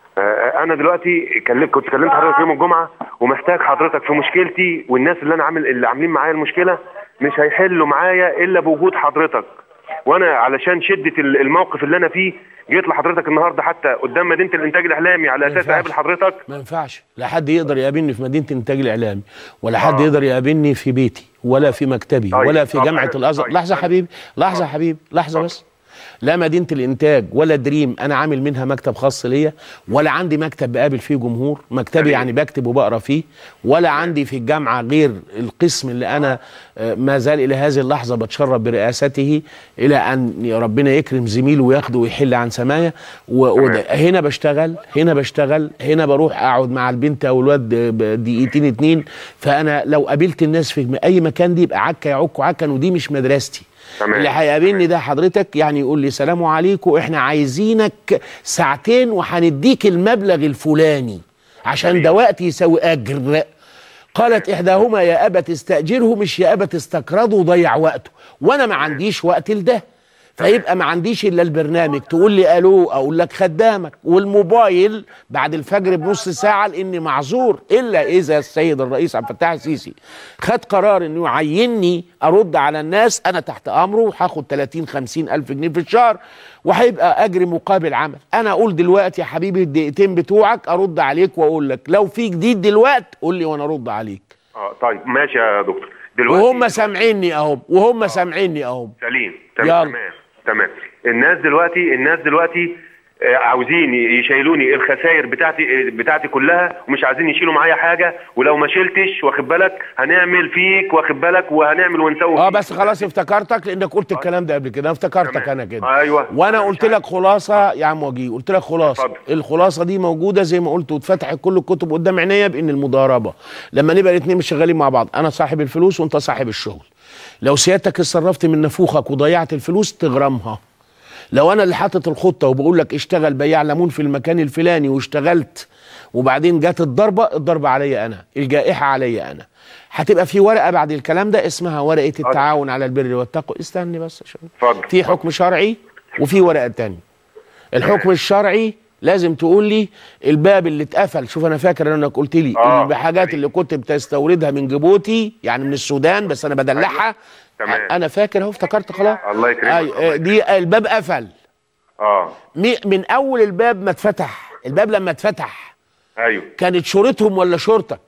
آه، انا دلوقتي كلمت كنت كلمت حضرتك يوم الجمعه ومحتاج حضرتك في مشكلتي والناس اللي انا عامل اللي عاملين معايا المشكله مش هيحلوا معايا الا بوجود حضرتك وانا علشان شده ال- الموقف اللي انا فيه جيت لحضرتك النهارده حتى قدام مدينه الانتاج الاعلامي على اساس
ينفعش.
اقابل حضرتك
ما ينفعش لا حد يقدر يقابلني في مدينه الانتاج الاعلامي ولا حد يقدر يقابلني في بيتي ولا في مكتبي
طيب.
ولا في
طب
جامعه
أنا-
الازهر
طيب.
لحظه يا حبيبي لحظه يا حبيبي لحظه بس لا مدينه الانتاج ولا دريم انا عامل منها مكتب خاص ليا ولا عندي مكتب بقابل فيه جمهور مكتبي
تمام.
يعني بكتب وبقرا فيه ولا عندي في الجامعه غير القسم اللي انا آه، ما زال الى هذه اللحظه بتشرف برئاسته الى ان ربنا يكرم زميله وياخده ويحل عن سمايا و- وده- هنا بشتغل هنا بشتغل هنا بروح اقعد مع البنت او الواد ب- دقيقتين اتنين فانا لو قابلت الناس في اي مكان دي يبقى عكا يعك عكا ودي مش مدرستي
تمام.
اللي هيقابلني ده حضرتك يعني يقول لي سلام عليكم احنا عايزينك ساعتين وهنديك المبلغ الفلاني عشان ده وقت يساوي اجر قالت احداهما يا ابت استاجره مش يا ابت استقرضه وضيع وقته وانا ما عنديش وقت لده فيبقى ما عنديش الا البرنامج تقول لي الو اقول لك خدامك والموبايل بعد الفجر بنص ساعه لاني معذور الا اذا السيد الرئيس عبد الفتاح السيسي خد قرار انه يعيني ارد على الناس انا تحت امره وهاخد 30 50 الف جنيه في الشهر وهيبقى اجر مقابل عمل انا اقول دلوقتي يا حبيبي الدقيقتين بتوعك ارد عليك واقول لك لو في جديد دلوقتي قول لي وانا ارد عليك
اه طيب ماشي يا دكتور دلوقتي
وهم سامعيني اهم وهم سامعيني اهم
سليم
يلا.
تمام تمام تمام الناس دلوقتي الناس دلوقتي آه، عاوزين يشيلوني الخسائر بتاعتي آه، بتاعتي كلها ومش عايزين يشيلوا معايا حاجه ولو ما شلتش واخد بالك هنعمل فيك واخد بالك وهنعمل ونسوي
اه
فيك.
بس خلاص افتكرتك لانك قلت الكلام ده قبل كده انا افتكرتك
تمام.
انا كده
أيوة.
وانا
أنا
قلت
مش
لك خلاصه يا عم وجيه قلت لك خلاصه
اتفضل.
الخلاصه دي موجوده زي ما قلت واتفتحت كل الكتب قدام عينيا بان المضاربه لما نبقى الاثنين مش شغالين مع بعض انا صاحب الفلوس وانت صاحب الشغل لو سيادتك اتصرفت من نفوخك وضيعت الفلوس تغرمها لو انا اللي حاطط الخطه وبقول لك اشتغل بياع ليمون في المكان الفلاني واشتغلت وبعدين جت الضربه الضربه عليا انا الجائحه عليا انا هتبقى في ورقه بعد الكلام ده اسمها ورقه التعاون على البر والتقوى استني بس عشان
اتفضل.
في حكم شرعي وفي ورقه تانية الحكم الشرعي لازم تقول لي الباب اللي اتقفل شوف انا فاكر انك قلت لي
آه.
الحاجات اللي كنت بتستوردها من جيبوتي يعني من السودان بس انا بدلعها
تمام.
انا فاكر اهو افتكرت خلاص
الله يكرمك،
أي-
الله
آه، دي الباب قفل
اه
مي- من اول الباب ما اتفتح الباب لما اتفتح
ايوه
كانت شورتهم ولا شورتك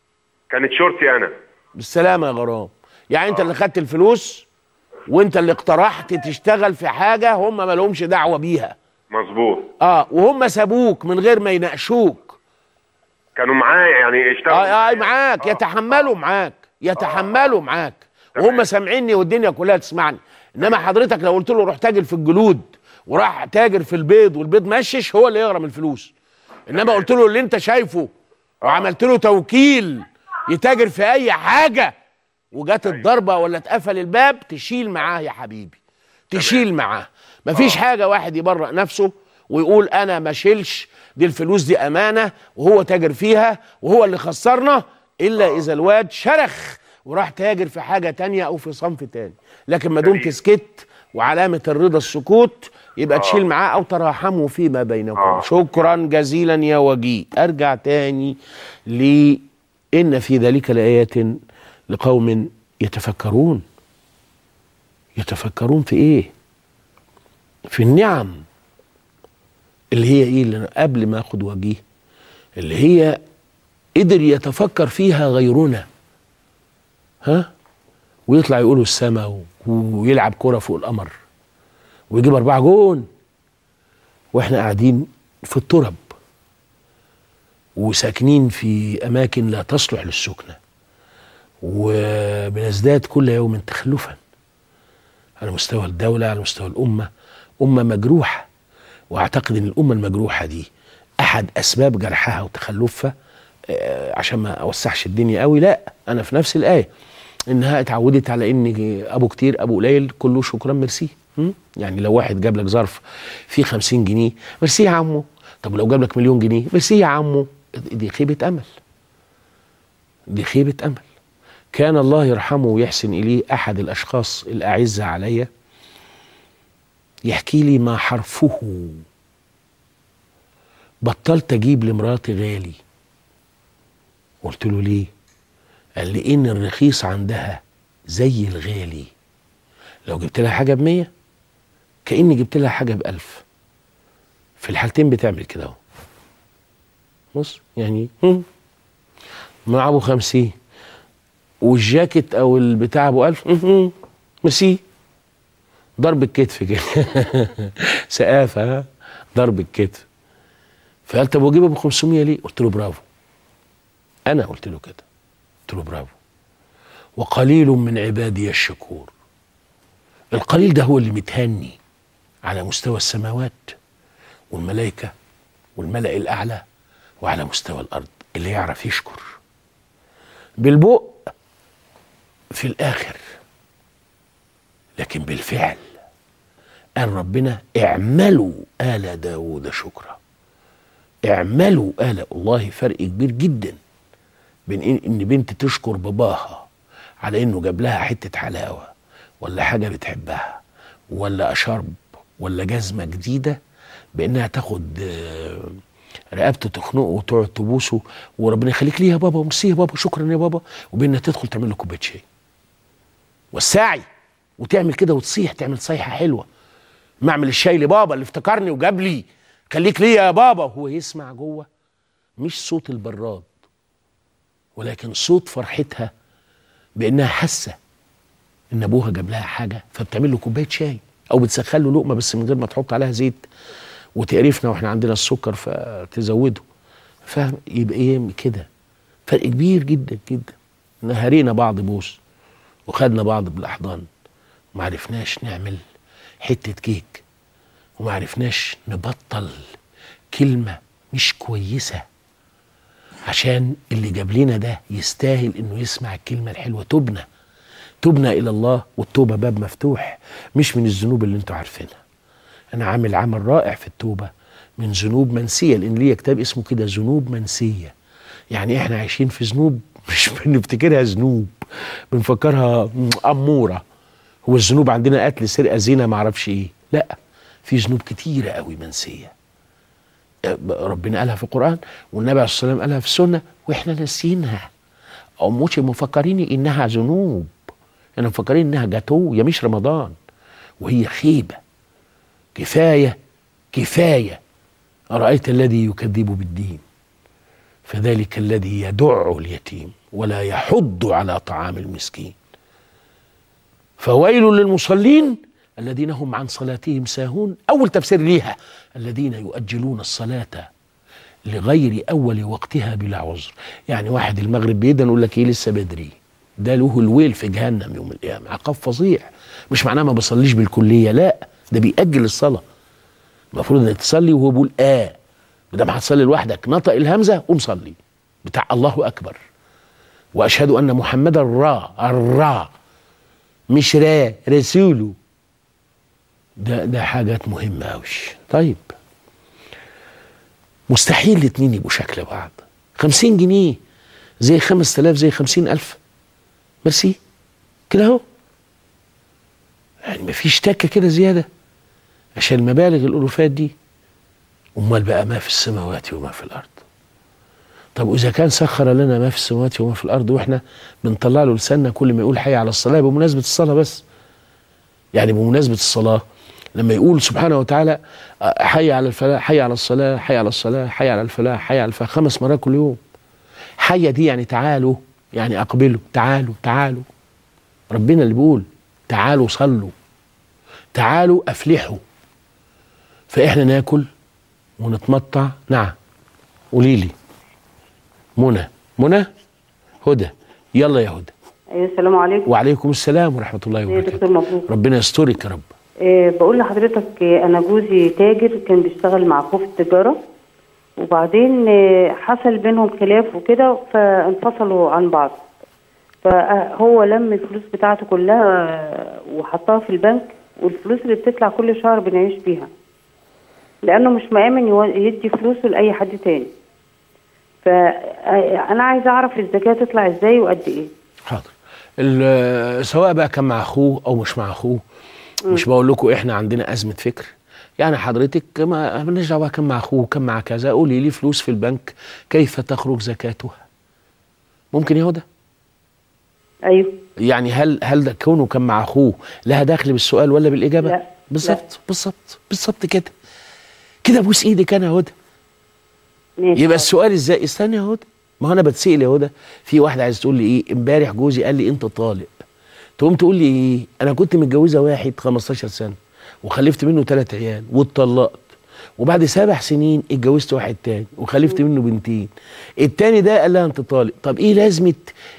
كانت شورتي انا
بالسلامه يا غرام يعني انت اللي خدت الفلوس وانت اللي اقترحت تشتغل في حاجه هم ما لهمش دعوه بيها
مظبوط
اه وهم سابوك من غير ما يناقشوك
كانوا معايا يعني اشتغلوا
اه اه معاك يتحملوا معاك يتحملوا معاك وهم سامعيني والدنيا كلها تسمعني انما حضرتك لو قلت له روح تاجر في الجلود وراح تاجر في البيض والبيض مشش هو اللي يغرم الفلوس انما قلت له اللي انت شايفه وعملت له توكيل يتاجر في اي حاجه وجات الضربه ولا اتقفل الباب تشيل معاه يا حبيبي تشيل معاه مفيش حاجه واحد يبرأ نفسه ويقول انا ما شيلش دي الفلوس دي امانه وهو تاجر فيها وهو اللي خسرنا الا اذا الواد شرخ وراح تاجر في حاجه تانية او في صنف تاني لكن ما دمت سكت وعلامه الرضا السكوت يبقى تشيل معاه او تراحموا فيما بينكم
آه.
شكرا جزيلا يا وجيه ارجع تاني ل ان في ذلك لايات لقوم يتفكرون يتفكرون في ايه في النعم اللي هي ايه اللي أنا قبل ما اخد وجيه اللي هي قدر يتفكر فيها غيرنا ها ويطلع يقولوا السماء و- ويلعب كرة فوق القمر ويجيب أربعة جون واحنا قاعدين في الترب وساكنين في اماكن لا تصلح للسكنه وبنزداد كل يوم تخلفا على مستوى الدوله على مستوى الامه امه مجروحه واعتقد ان الامه المجروحه دي احد اسباب جرحها وتخلفها آه، عشان ما اوسعش الدنيا قوي لا انا في نفس الايه انها اتعودت على ان ابو كتير ابو قليل كله شكرا ميرسي م? يعني لو واحد جاب لك ظرف فيه 50 جنيه ميرسي يا عمو طب لو جاب لك مليون جنيه ميرسي يا عمو دي خيبه امل دي خيبه امل كان الله يرحمه ويحسن اليه احد الاشخاص الاعزه عليا يحكي لي ما حرفه بطلت اجيب لمراتي غالي قلت له ليه قال لي ان الرخيص عندها زي الغالي لو جبت لها حاجه بمية كاني جبت لها حاجه بألف في الحالتين بتعمل كده اهو بص يعني هم، مع ابو خمسين والجاكيت او البتاع ابو ألف هم، ميرسي ضرب الكتف كده سقافه ها؟ ضرب الكتف فقال طب واجيب ابو 500 ليه؟ قلت له برافو انا قلت له كده قلت له برافو وقليل من عبادي الشكور القليل ده هو اللي متهني على مستوى السماوات والملائكة والملأ الأعلى وعلى مستوى الأرض اللي يعرف يشكر بالبق في الآخر لكن بالفعل قال ربنا اعملوا آل داود شكرا اعملوا آل الله فرق كبير جدا بين إن إن بنت تشكر باباها على إنه جاب لها حتة حلاوة ولا حاجة بتحبها ولا شرب ولا جزمة جديدة بإنها تاخد آه، رقبته تخنقه وتقعد تبوسه وربنا يخليك ليه يا بابا ومسيه يا بابا شكرا يا بابا وبإنها تدخل تعمل له كوباية شاي والساعي وتعمل كده وتصيح تعمل صيحة حلوة ما اعمل الشاي لبابا اللي افتكرني وجاب لي خليك ليه يا بابا هو يسمع جوه مش صوت البراد ولكن صوت فرحتها بانها حاسه ان ابوها جاب لها حاجه فبتعمل له كوبايه شاي او بتسخن له لقمه بس من غير ما تحط عليها زيت وتقرفنا واحنا عندنا السكر فتزوده فاهم يبقى ايه كده فرق كبير جدا جدا نهارينا بعض بوس وخدنا بعض بالاحضان وما عرفناش نعمل حته كيك وما عرفناش نبطل كلمه مش كويسه عشان اللي جاب لنا ده يستاهل انه يسمع الكلمه الحلوه تبنى تبنى الى الله والتوبه باب مفتوح مش من الذنوب اللي انتوا عارفينها انا عامل عمل رائع في التوبه من ذنوب منسيه لان ليا كتاب اسمه كده ذنوب منسيه يعني احنا عايشين في ذنوب مش بنفتكرها ذنوب بنفكرها اموره هو الذنوب عندنا قتل سرقه زنا معرفش ايه لا في ذنوب كتيره قوي منسيه ربنا قالها في القرآن والنبي عليه الصلاة والسلام قالها في السنة وإحنا ناسيينها أو مش مفكرين إنها ذنوب إحنا مفكرين إنها جاتو يا مش رمضان وهي خيبة كفاية كفاية أرأيت الذي يكذب بالدين فذلك الذي يدع اليتيم ولا يحض على طعام المسكين فويل للمصلين الذين هم عن صلاتهم ساهون أول تفسير ليها الذين يؤجلون الصلاة لغير أول وقتها بلا عذر يعني واحد المغرب بيدن يقول لك إيه لسه بدري ده له الويل في جهنم يوم القيامة عقاب فظيع مش معناه ما بصليش بالكلية لا ده بيأجل الصلاة المفروض انك تصلي وهو بيقول اه ما دام هتصلي لوحدك نطق الهمزة قوم صلي بتاع الله أكبر وأشهد أن محمدا را الرا مش را رسوله ده ده حاجات مهمة أوي طيب مستحيل الاتنين يبقوا شكل بعض خمسين جنيه زي خمس تلاف زي خمسين ألف ميرسي كده اهو يعني مفيش تكة كده زيادة عشان المبالغ الألوفات دي أمال بقى ما في السماوات وما في الأرض طب وإذا كان سخر لنا ما في السماوات وما في الأرض وإحنا بنطلع له لساننا كل ما يقول حي على الصلاة بمناسبة الصلاة بس يعني بمناسبة الصلاة لما يقول سبحانه وتعالى حي على الفلاح حي على الصلاة حي على الصلاة حي على الفلاح حي على الفلاح خمس مرات كل يوم حي دي يعني تعالوا يعني أقبلوا تعالوا تعالوا ربنا اللي بيقول تعالوا صلوا تعالوا أفلحوا فإحنا ناكل ونتمتع نعم قولي لي منى منى هدى يلا يا هدى
ايوه السلام عليكم
وعليكم السلام ورحمه الله
يا
وبركاته
دكتور مبروك
ربنا يسترك يا رب
آه بقول لحضرتك آه انا جوزي تاجر كان بيشتغل مع اخوه في التجاره وبعدين آه حصل بينهم خلاف وكده فانفصلوا عن بعض فهو لم الفلوس بتاعته كلها آه، وحطها في البنك والفلوس اللي بتطلع كل شهر بنعيش بيها لانه مش مآمن يو- يدي فلوسه لاي حد تاني فانا عايزه اعرف الزكاه تطلع ازاي وقد ايه
حاضر ال- سواء بقى كان مع اخوه او مش مع اخوه مش بقول لكم احنا عندنا ازمه فكر يعني حضرتك ما مالناش دعوه كان مع اخوه كان مع كذا قولي لي فلوس في البنك كيف تخرج زكاتها ممكن يا هدى
ايوه
يعني هل هل ده كونه كان مع اخوه لها دخل بالسؤال ولا بالاجابه
لا.
بالظبط بالظبط بالظبط كده كده بوس ايدك انا يا هدى
ماشي
يبقى السؤال ازاي استنى يا هدى ما هو انا بتسال يا هدى في واحده عايز تقول لي ايه امبارح جوزي قال لي انت طالق تقوم تقول لي ايه انا كنت متجوزه واحد 15 سنه وخلفت منه ثلاث عيال واتطلقت وبعد سبع سنين اتجوزت واحد تاني وخلفت منه بنتين التاني ده قال لها انت طالق طب ايه لازمه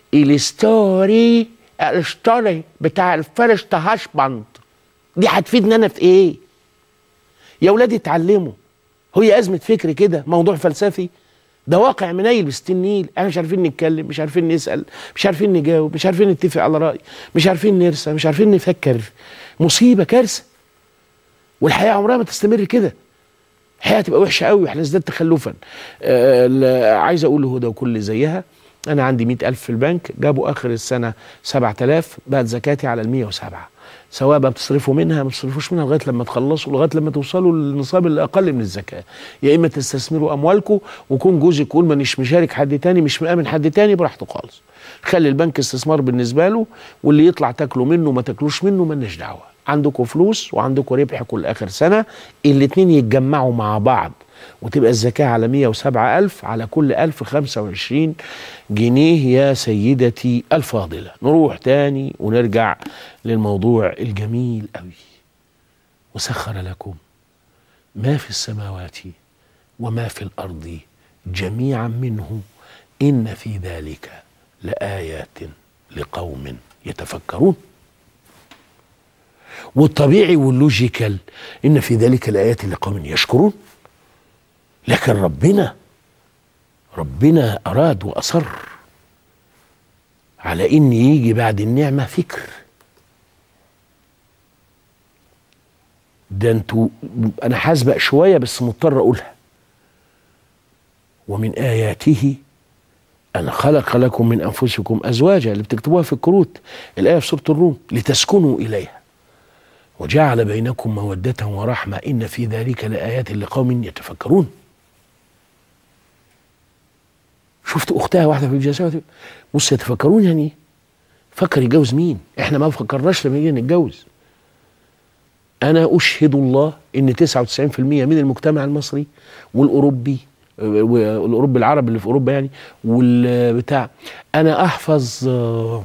الستوري الستوري بتاع الفرش هاشبند دي هتفيدني انا في ايه يا ولاد اتعلموا هي ازمه فكر كده موضوع فلسفي ده واقع منيل بستين النيل احنا مش عارفين نتكلم مش عارفين نسال مش عارفين نجاوب مش عارفين نتفق على راي مش عارفين نرسى مش عارفين نفكر مصيبه كارثه والحياه عمرها ما تستمر كده الحياه هتبقى وحشه قوي واحنا ازداد تخلفا آه ال- عايز اقول لهدى وكل زيها انا عندي مئة ألف في البنك جابوا اخر السنه 7000 بقت زكاتي على ال 107 سواء بقى بتصرفوا منها ما بتصرفوش منها لغايه لما تخلصوا لغايه لما توصلوا للنصاب اللي اقل من الزكاه يا اما تستثمروا اموالكم وكون جوزك يقول مانيش مشارك حد تاني مش مآمن حد تاني براحته خالص خلي البنك استثمار بالنسبه له واللي يطلع تاكلوا منه ما تاكلوش منه مالناش دعوه عندكم فلوس وعندكم ربح كل اخر سنه الاتنين يتجمعوا مع بعض وتبقى الزكاة على 107 ألف على كل ألف 25 جنيه يا سيدتي الفاضلة نروح تاني ونرجع للموضوع الجميل قوي وسخر لكم ما في السماوات وما في الأرض جميعا منه إن في ذلك لآيات لقوم يتفكرون والطبيعي واللوجيكال إن في ذلك لآيات لقوم يشكرون لكن ربنا ربنا أراد وأصر على إن يجي بعد النعمة فكر ده انتوا أنا حاسبق شوية بس مضطر أقولها ومن آياته أن خلق لكم من أنفسكم أزواجا اللي بتكتبوها في الكروت الآية في سورة الروم لتسكنوا إليها وجعل بينكم مودة ورحمة إن في ذلك لآيات لقوم يتفكرون شفت اختها واحده في الجلسه بص يتفكرون يعني ايه؟ فكر يتجوز مين احنا ما فكرناش لما جينا نتجوز انا اشهد الله ان 99% من المجتمع المصري والاوروبي والاوروبي العربي اللي في اوروبا يعني والبتاع انا احفظ آه،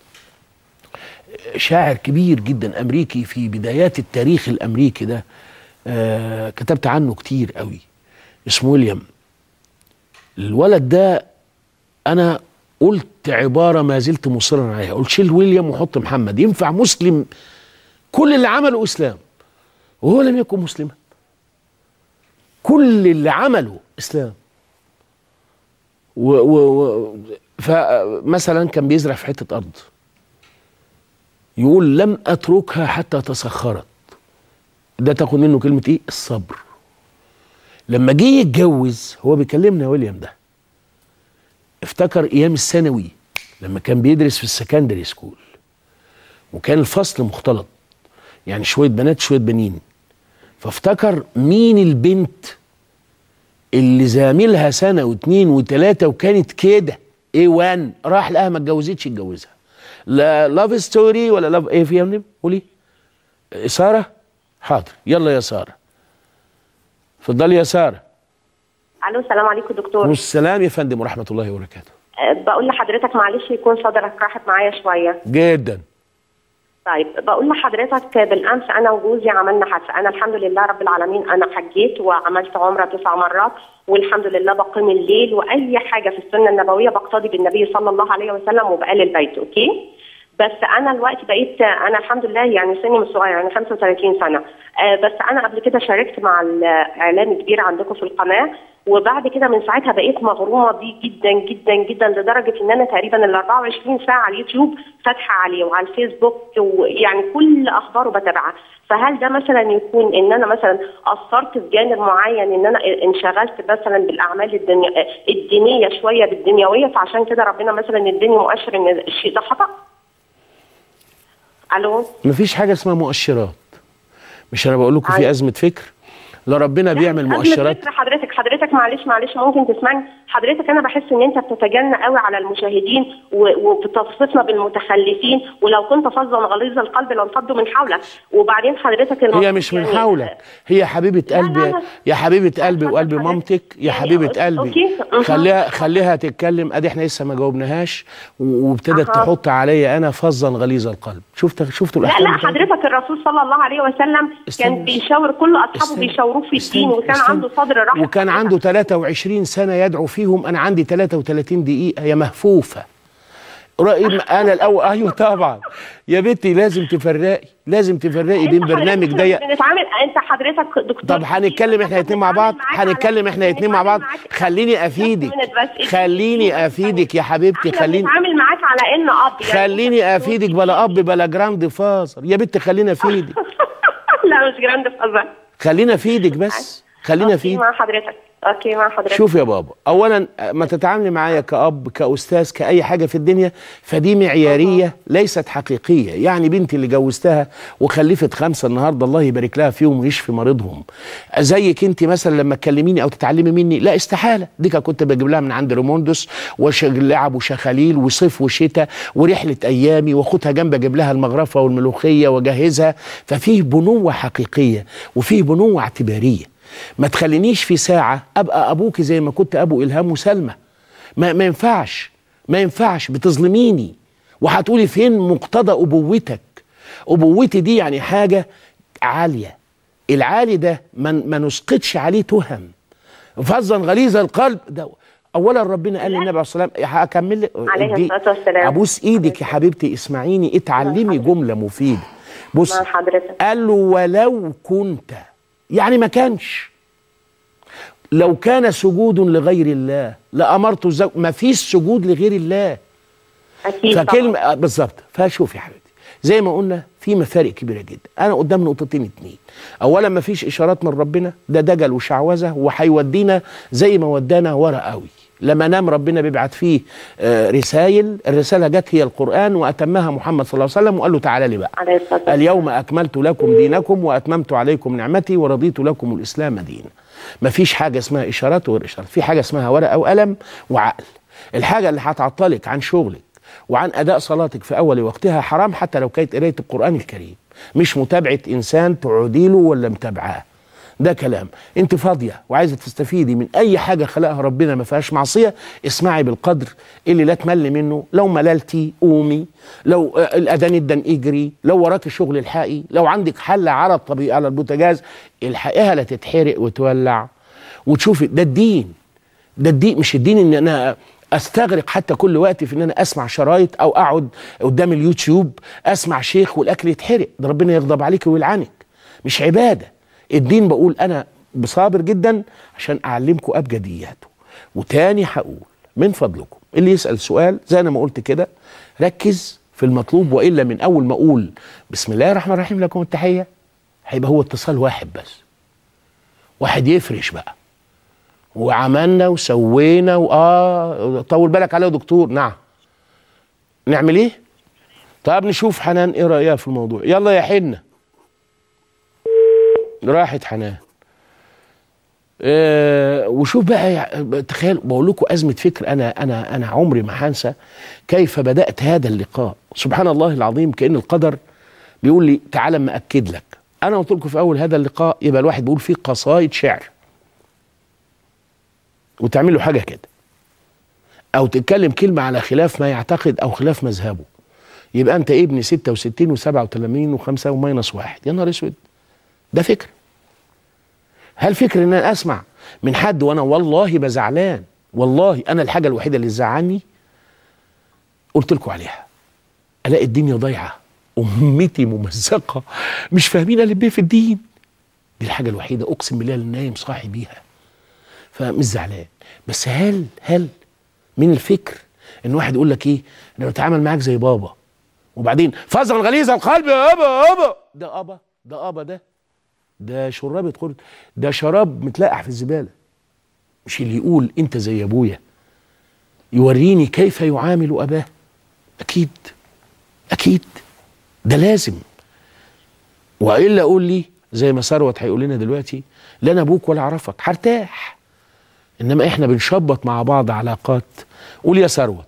شاعر كبير جدا امريكي في بدايات التاريخ الامريكي ده آه، كتبت عنه كتير قوي اسمه ويليام الولد ده انا قلت عباره ما زلت مصرا عليها قلت شيل ويليام وحط محمد ينفع مسلم كل اللي عمله اسلام وهو لم يكن مسلما كل اللي عمله اسلام و و و فمثلا كان بيزرع في حته ارض يقول لم اتركها حتى تسخرت ده تاخد منه كلمه ايه الصبر لما جه يتجوز هو بيكلمنا ويليام ده افتكر ايام الثانوي لما كان بيدرس في السكندري سكول وكان الفصل مختلط يعني شويه بنات شويه بنين فافتكر مين البنت اللي زاملها سنه واتنين وتلاته وكانت كده ايه وان راح لقاها ما اتجوزتش اتجوزها لا لاف ستوري ولا لاف ايه في يا منم قولي ساره حاضر يلا يا ساره اتفضلي يا ساره
الو السلام عليكم دكتور
والسلام يا فندم ورحمه الله وبركاته
أه، بقول لحضرتك معلش يكون صدرك راحت معايا شويه
جدا
طيب بقول لحضرتك بالامس انا وجوزي عملنا حج انا الحمد لله رب العالمين انا حجيت وعملت عمره تسع مرات والحمد لله بقيم الليل واي حاجه في السنه النبويه بقتدي بالنبي صلى الله عليه وسلم وبآل البيت اوكي بس انا الوقت بقيت انا الحمد لله يعني سني مش صغير يعني 35 سنه آه بس انا قبل كده شاركت مع الاعلام كبير عندكم في القناه وبعد كده من ساعتها بقيت مغرومه بيه جدا جدا جدا لدرجه ان انا تقريبا ال 24 ساعه على اليوتيوب فاتحه عليه وعلى الفيسبوك ويعني كل اخباره بتابعها فهل ده مثلا يكون ان انا مثلا قصرت في جانب معين ان انا انشغلت مثلا بالاعمال الدنيا الدينيه شويه بالدنيويه فعشان كده ربنا مثلا اداني مؤشر ان الشيء ده خطا؟ الو
مفيش حاجه اسمها مؤشرات مش انا بقول لكم في
أيوة.
ازمه فكر لا ربنا بيعمل
قبل
مؤشرات
الفكرة حضرتك حضرتك معلش معلش ممكن تسمعني حضرتك انا بحس ان انت بتتجنى قوي على المشاهدين و- وبتصفنا بالمتخلفين ولو كنت فظا غليظ القلب لانفضوا من حولك وبعدين حضرتك
هي
المفروض
مش من
يعني-
حولك هي حبيبه
لا،
قلبي
لا.
يا حبيبه قلبي
اتفضل
وقلب
حضرتك.
مامتك يا
يعني
حبيبه
أوكي.
قلبي
أها.
خليها خليها تتكلم ادي احنا لسه ما جاوبناهاش و- وابتدت
أها.
تحط عليا انا فظا غليظ القلب شفت شفتوا
لا
الاحكام
لا
بتاعتي؟
حضرتك الرسول صلى الله عليه وسلم
استنى
كان
بس.
بيشاور كل اصحابه
استنى.
بيشاوروه في الدين
استنى.
وكان
استنى.
عنده صدر رحب
وكان عنده 23 سنة يدعو فيهم أنا عندي 33 دقيقة يا مهفوفة رأي أنا الأول أيوه طبعا يا بنتي لازم تفرقي لازم تفرقي بين
أنت
برنامج
حضرتك
ضيق
بنتعامل انت حضرتك دكتور
طب هنتكلم احنا الاثنين مع بعض
بنتعامل معاك
هنتكلم
على-
احنا الاثنين مع بعض
بنتعامل معاك-
خليني افيدك
بس-
خليني افيدك يا حبيبتي
احنا
خليني
بنتعامل معاك على ان اب يعني
خليني افيدك بلا اب بلا جراند فازر يا بنتي خليني افيدك
لا مش جراند فازر
خليني افيدك بس خليني
اوكي
افيدك
مع حضرتك اوكي مع حضرتك
شوف يا بابا اولا ما تتعاملي معايا كاب كاستاذ كاي حاجه في الدنيا فدي معياريه ليست حقيقيه يعني بنتي اللي جوزتها وخلفت خمسه النهارده الله يبارك لها فيهم ويشفي مريضهم زيك انت مثلا لما تكلميني او تتعلمي مني لا استحاله دي كنت بجيب لها من عند ريموندوس ولعب وشخاليل وصيف وشتاء ورحله ايامي واخدها جنب اجيب لها المغرفه والملوخيه واجهزها ففيه بنوه حقيقيه وفيه بنوه اعتباريه ما تخلينيش في ساعة أبقى أبوك زي ما كنت أبو إلهام وسلمى ما, ما ينفعش ما ينفعش بتظلميني وهتقولي فين مقتضى أبوتك أبوتي دي يعني حاجة عالية العالي ده ما, ما نسقطش عليه تهم فظا غليظ القلب ده اولا ربنا قال للنبي عليه الصلاه والسلام هكمل لك
عليه
دي-
الصلاة والسلام.
ابوس ايدك يا حبيبتي اسمعيني اتعلمي جمله مفيده بص
مع حضرتك
قال له ولو كنت يعني ما كانش لو كان سجود لغير الله لامرت الزوج ما فيش سجود لغير الله
اكيد طبعا
فكلمه آه، بالظبط فشوف يا حبيبتي زي ما قلنا في مفارق كبيره جدا انا قدام نقطتين اتنين اولا ما فيش اشارات من ربنا ده دجل وشعوذه وهيودينا زي ما ودانا ورا قوي لما نام ربنا بيبعت فيه آه، رسائل الرساله جت هي القران واتمها محمد صلى الله عليه وسلم وقال له تعالى لي بقى
عليه الصلاة والسلام
اليوم أكملت لكم دينكم وأتممت عليكم نعمتي ورضيت لكم الإسلام دينا مفيش حاجة اسمها إشارات وغير إشارات في حاجة اسمها ورقة وقلم وعقل الحاجة اللي هتعطلك عن شغلك وعن أداء صلاتك في أول وقتها حرام حتى لو كانت قراية القرآن الكريم مش متابعة إنسان تعودي له ولا متابعاه ده كلام انت فاضيه وعايزه تستفيدي من اي حاجه خلقها ربنا ما فيهاش معصيه اسمعي بالقدر اللي لا تمل منه لو مللتي قومي لو آه، الاذان الدن اجري لو وراك شغل الحقي لو عندك حله عرض طبيعي على البوتاجاز الحقيها لا تتحرق وتولع وتشوفي ده الدين ده الدين مش الدين ان انا استغرق حتى كل وقتي في ان انا اسمع شرايط او اقعد قدام اليوتيوب اسمع شيخ والاكل يتحرق ده ربنا يغضب عليك ويلعنك مش عباده الدين بقول انا بصابر جدا عشان اعلمكم ابجدياته وتاني هقول من فضلكم اللي يسال سؤال زي انا ما قلت كده ركز في المطلوب والا من اول ما اقول بسم الله الرحمن الرحيم لكم التحيه هيبقى هو اتصال واحد بس واحد يفرش بقى وعملنا وسوينا واه طول بالك عليه يا دكتور نعم نعمل ايه طب نشوف حنان ايه رايها في الموضوع يلا يا حنه راحت حنان آه وشوف بقى يع- تخيل بقول لكم ازمه فكر انا انا انا عمري ما هنسى كيف بدات هذا اللقاء سبحان الله العظيم كان القدر بيقول لي تعالى اما اكد لك انا قلت لكم في اول هذا اللقاء يبقى الواحد بيقول فيه قصايد شعر وتعمل له حاجه كده او تتكلم كلمه على خلاف ما يعتقد او خلاف مذهبه يبقى انت ابن 66 و87 و5 وماينس واحد يا نهار اسود ده فكر هل فكر ان انا اسمع من حد وانا والله بزعلان والله انا الحاجه الوحيده اللي تزعلني قلت لكم عليها الاقي الدنيا ضايعه امتي ممزقه مش فاهمين اللي بيه في الدين دي الحاجه الوحيده اقسم بالله اللي نايم صاحي بيها فمش زعلان بس هل هل من الفكر ان واحد يقول لك ايه انا بتعامل معاك زي بابا وبعدين فزرا غليظ القلب يا ابا ابا ده ابا ده ابا ده ده شراب خرد ده شراب متلقح في الزباله مش اللي يقول انت زي ابويا يوريني كيف يعامل اباه اكيد اكيد ده لازم والا قول لي زي ما ثروت هيقول لنا دلوقتي لا انا ابوك ولا اعرفك هرتاح انما احنا بنشبط مع بعض علاقات قول يا ثروت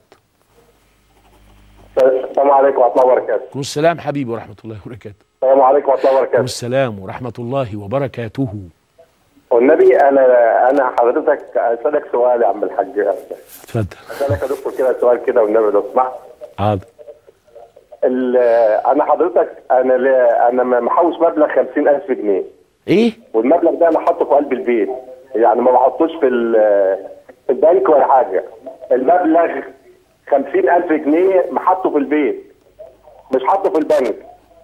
السلام عليكم ورحمه الله وبركاته
عليكم السلام حبيبي ورحمه الله وبركاته
السلام عليكم ورحمه الله
عليكم
وبركاته
السلام ورحمه الله وبركاته
والنبي انا انا حضرتك اسالك سؤال يا عم الحاج
اتفضل
اسالك يا دكتور كده سؤال كده والنبي لو سمحت
حاضر
ال- انا حضرتك انا لا- انا محوش مبلغ 50000 جنيه
ايه
والمبلغ ده انا حاطه في قلب البيت يعني ما بحطوش في ال- في البنك ولا حاجه المبلغ 50000 جنيه محطه في البيت مش حاطه في البنك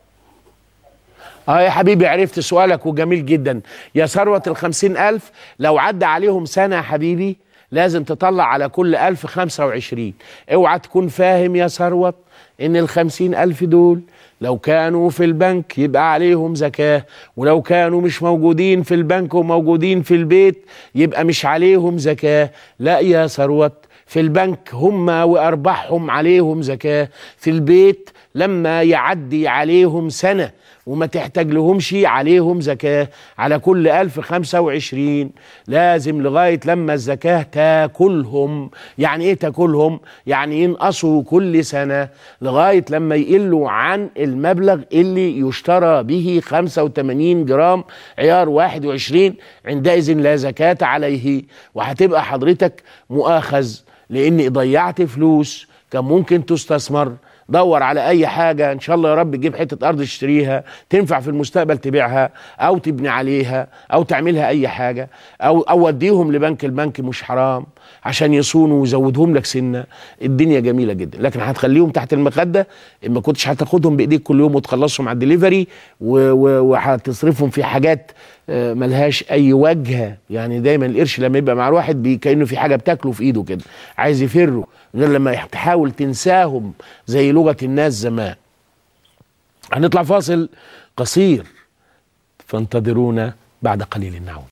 اه يا حبيبي عرفت سؤالك وجميل جدا يا ثروة الخمسين ألف لو عدى عليهم سنة يا حبيبي لازم تطلع على كل ألف خمسة وعشرين اوعى تكون فاهم يا ثروة ان الخمسين ألف دول لو كانوا في البنك يبقى عليهم زكاة ولو كانوا مش موجودين في البنك وموجودين في البيت يبقى مش عليهم زكاة لا يا ثروة في البنك هم وأرباحهم عليهم زكاة في البيت لما يعدي عليهم سنة وما تحتاج لهمش عليهم زكاة على كل ألف خمسة وعشرين لازم لغاية لما الزكاة تاكلهم يعني ايه تاكلهم يعني ينقصوا كل سنة لغاية لما يقلوا عن المبلغ اللي يشترى به 85 جرام عيار 21 عندئذ لا زكاة عليه وهتبقى حضرتك مؤاخذ لان ضيعت فلوس كان ممكن تستثمر دور على اي حاجه ان شاء الله يا رب تجيب حته ارض تشتريها تنفع في المستقبل تبيعها او تبني عليها او تعملها اي حاجه او او وديهم لبنك البنك مش حرام عشان يصونوا ويزودهم لك سنه الدنيا جميله جدا لكن هتخليهم تحت المخده ما كنتش هتاخدهم بايديك كل يوم وتخلصهم على الدليفري و- و- وهتصرفهم في حاجات آه، ملهاش اي وجهه يعني دايما القرش لما يبقى مع الواحد بي- كانه في حاجه بتاكله في ايده كده عايز يفره غير لما يح- تحاول تنساهم زي لغه الناس زمان هنطلع فاصل قصير فانتظرونا بعد قليل نعود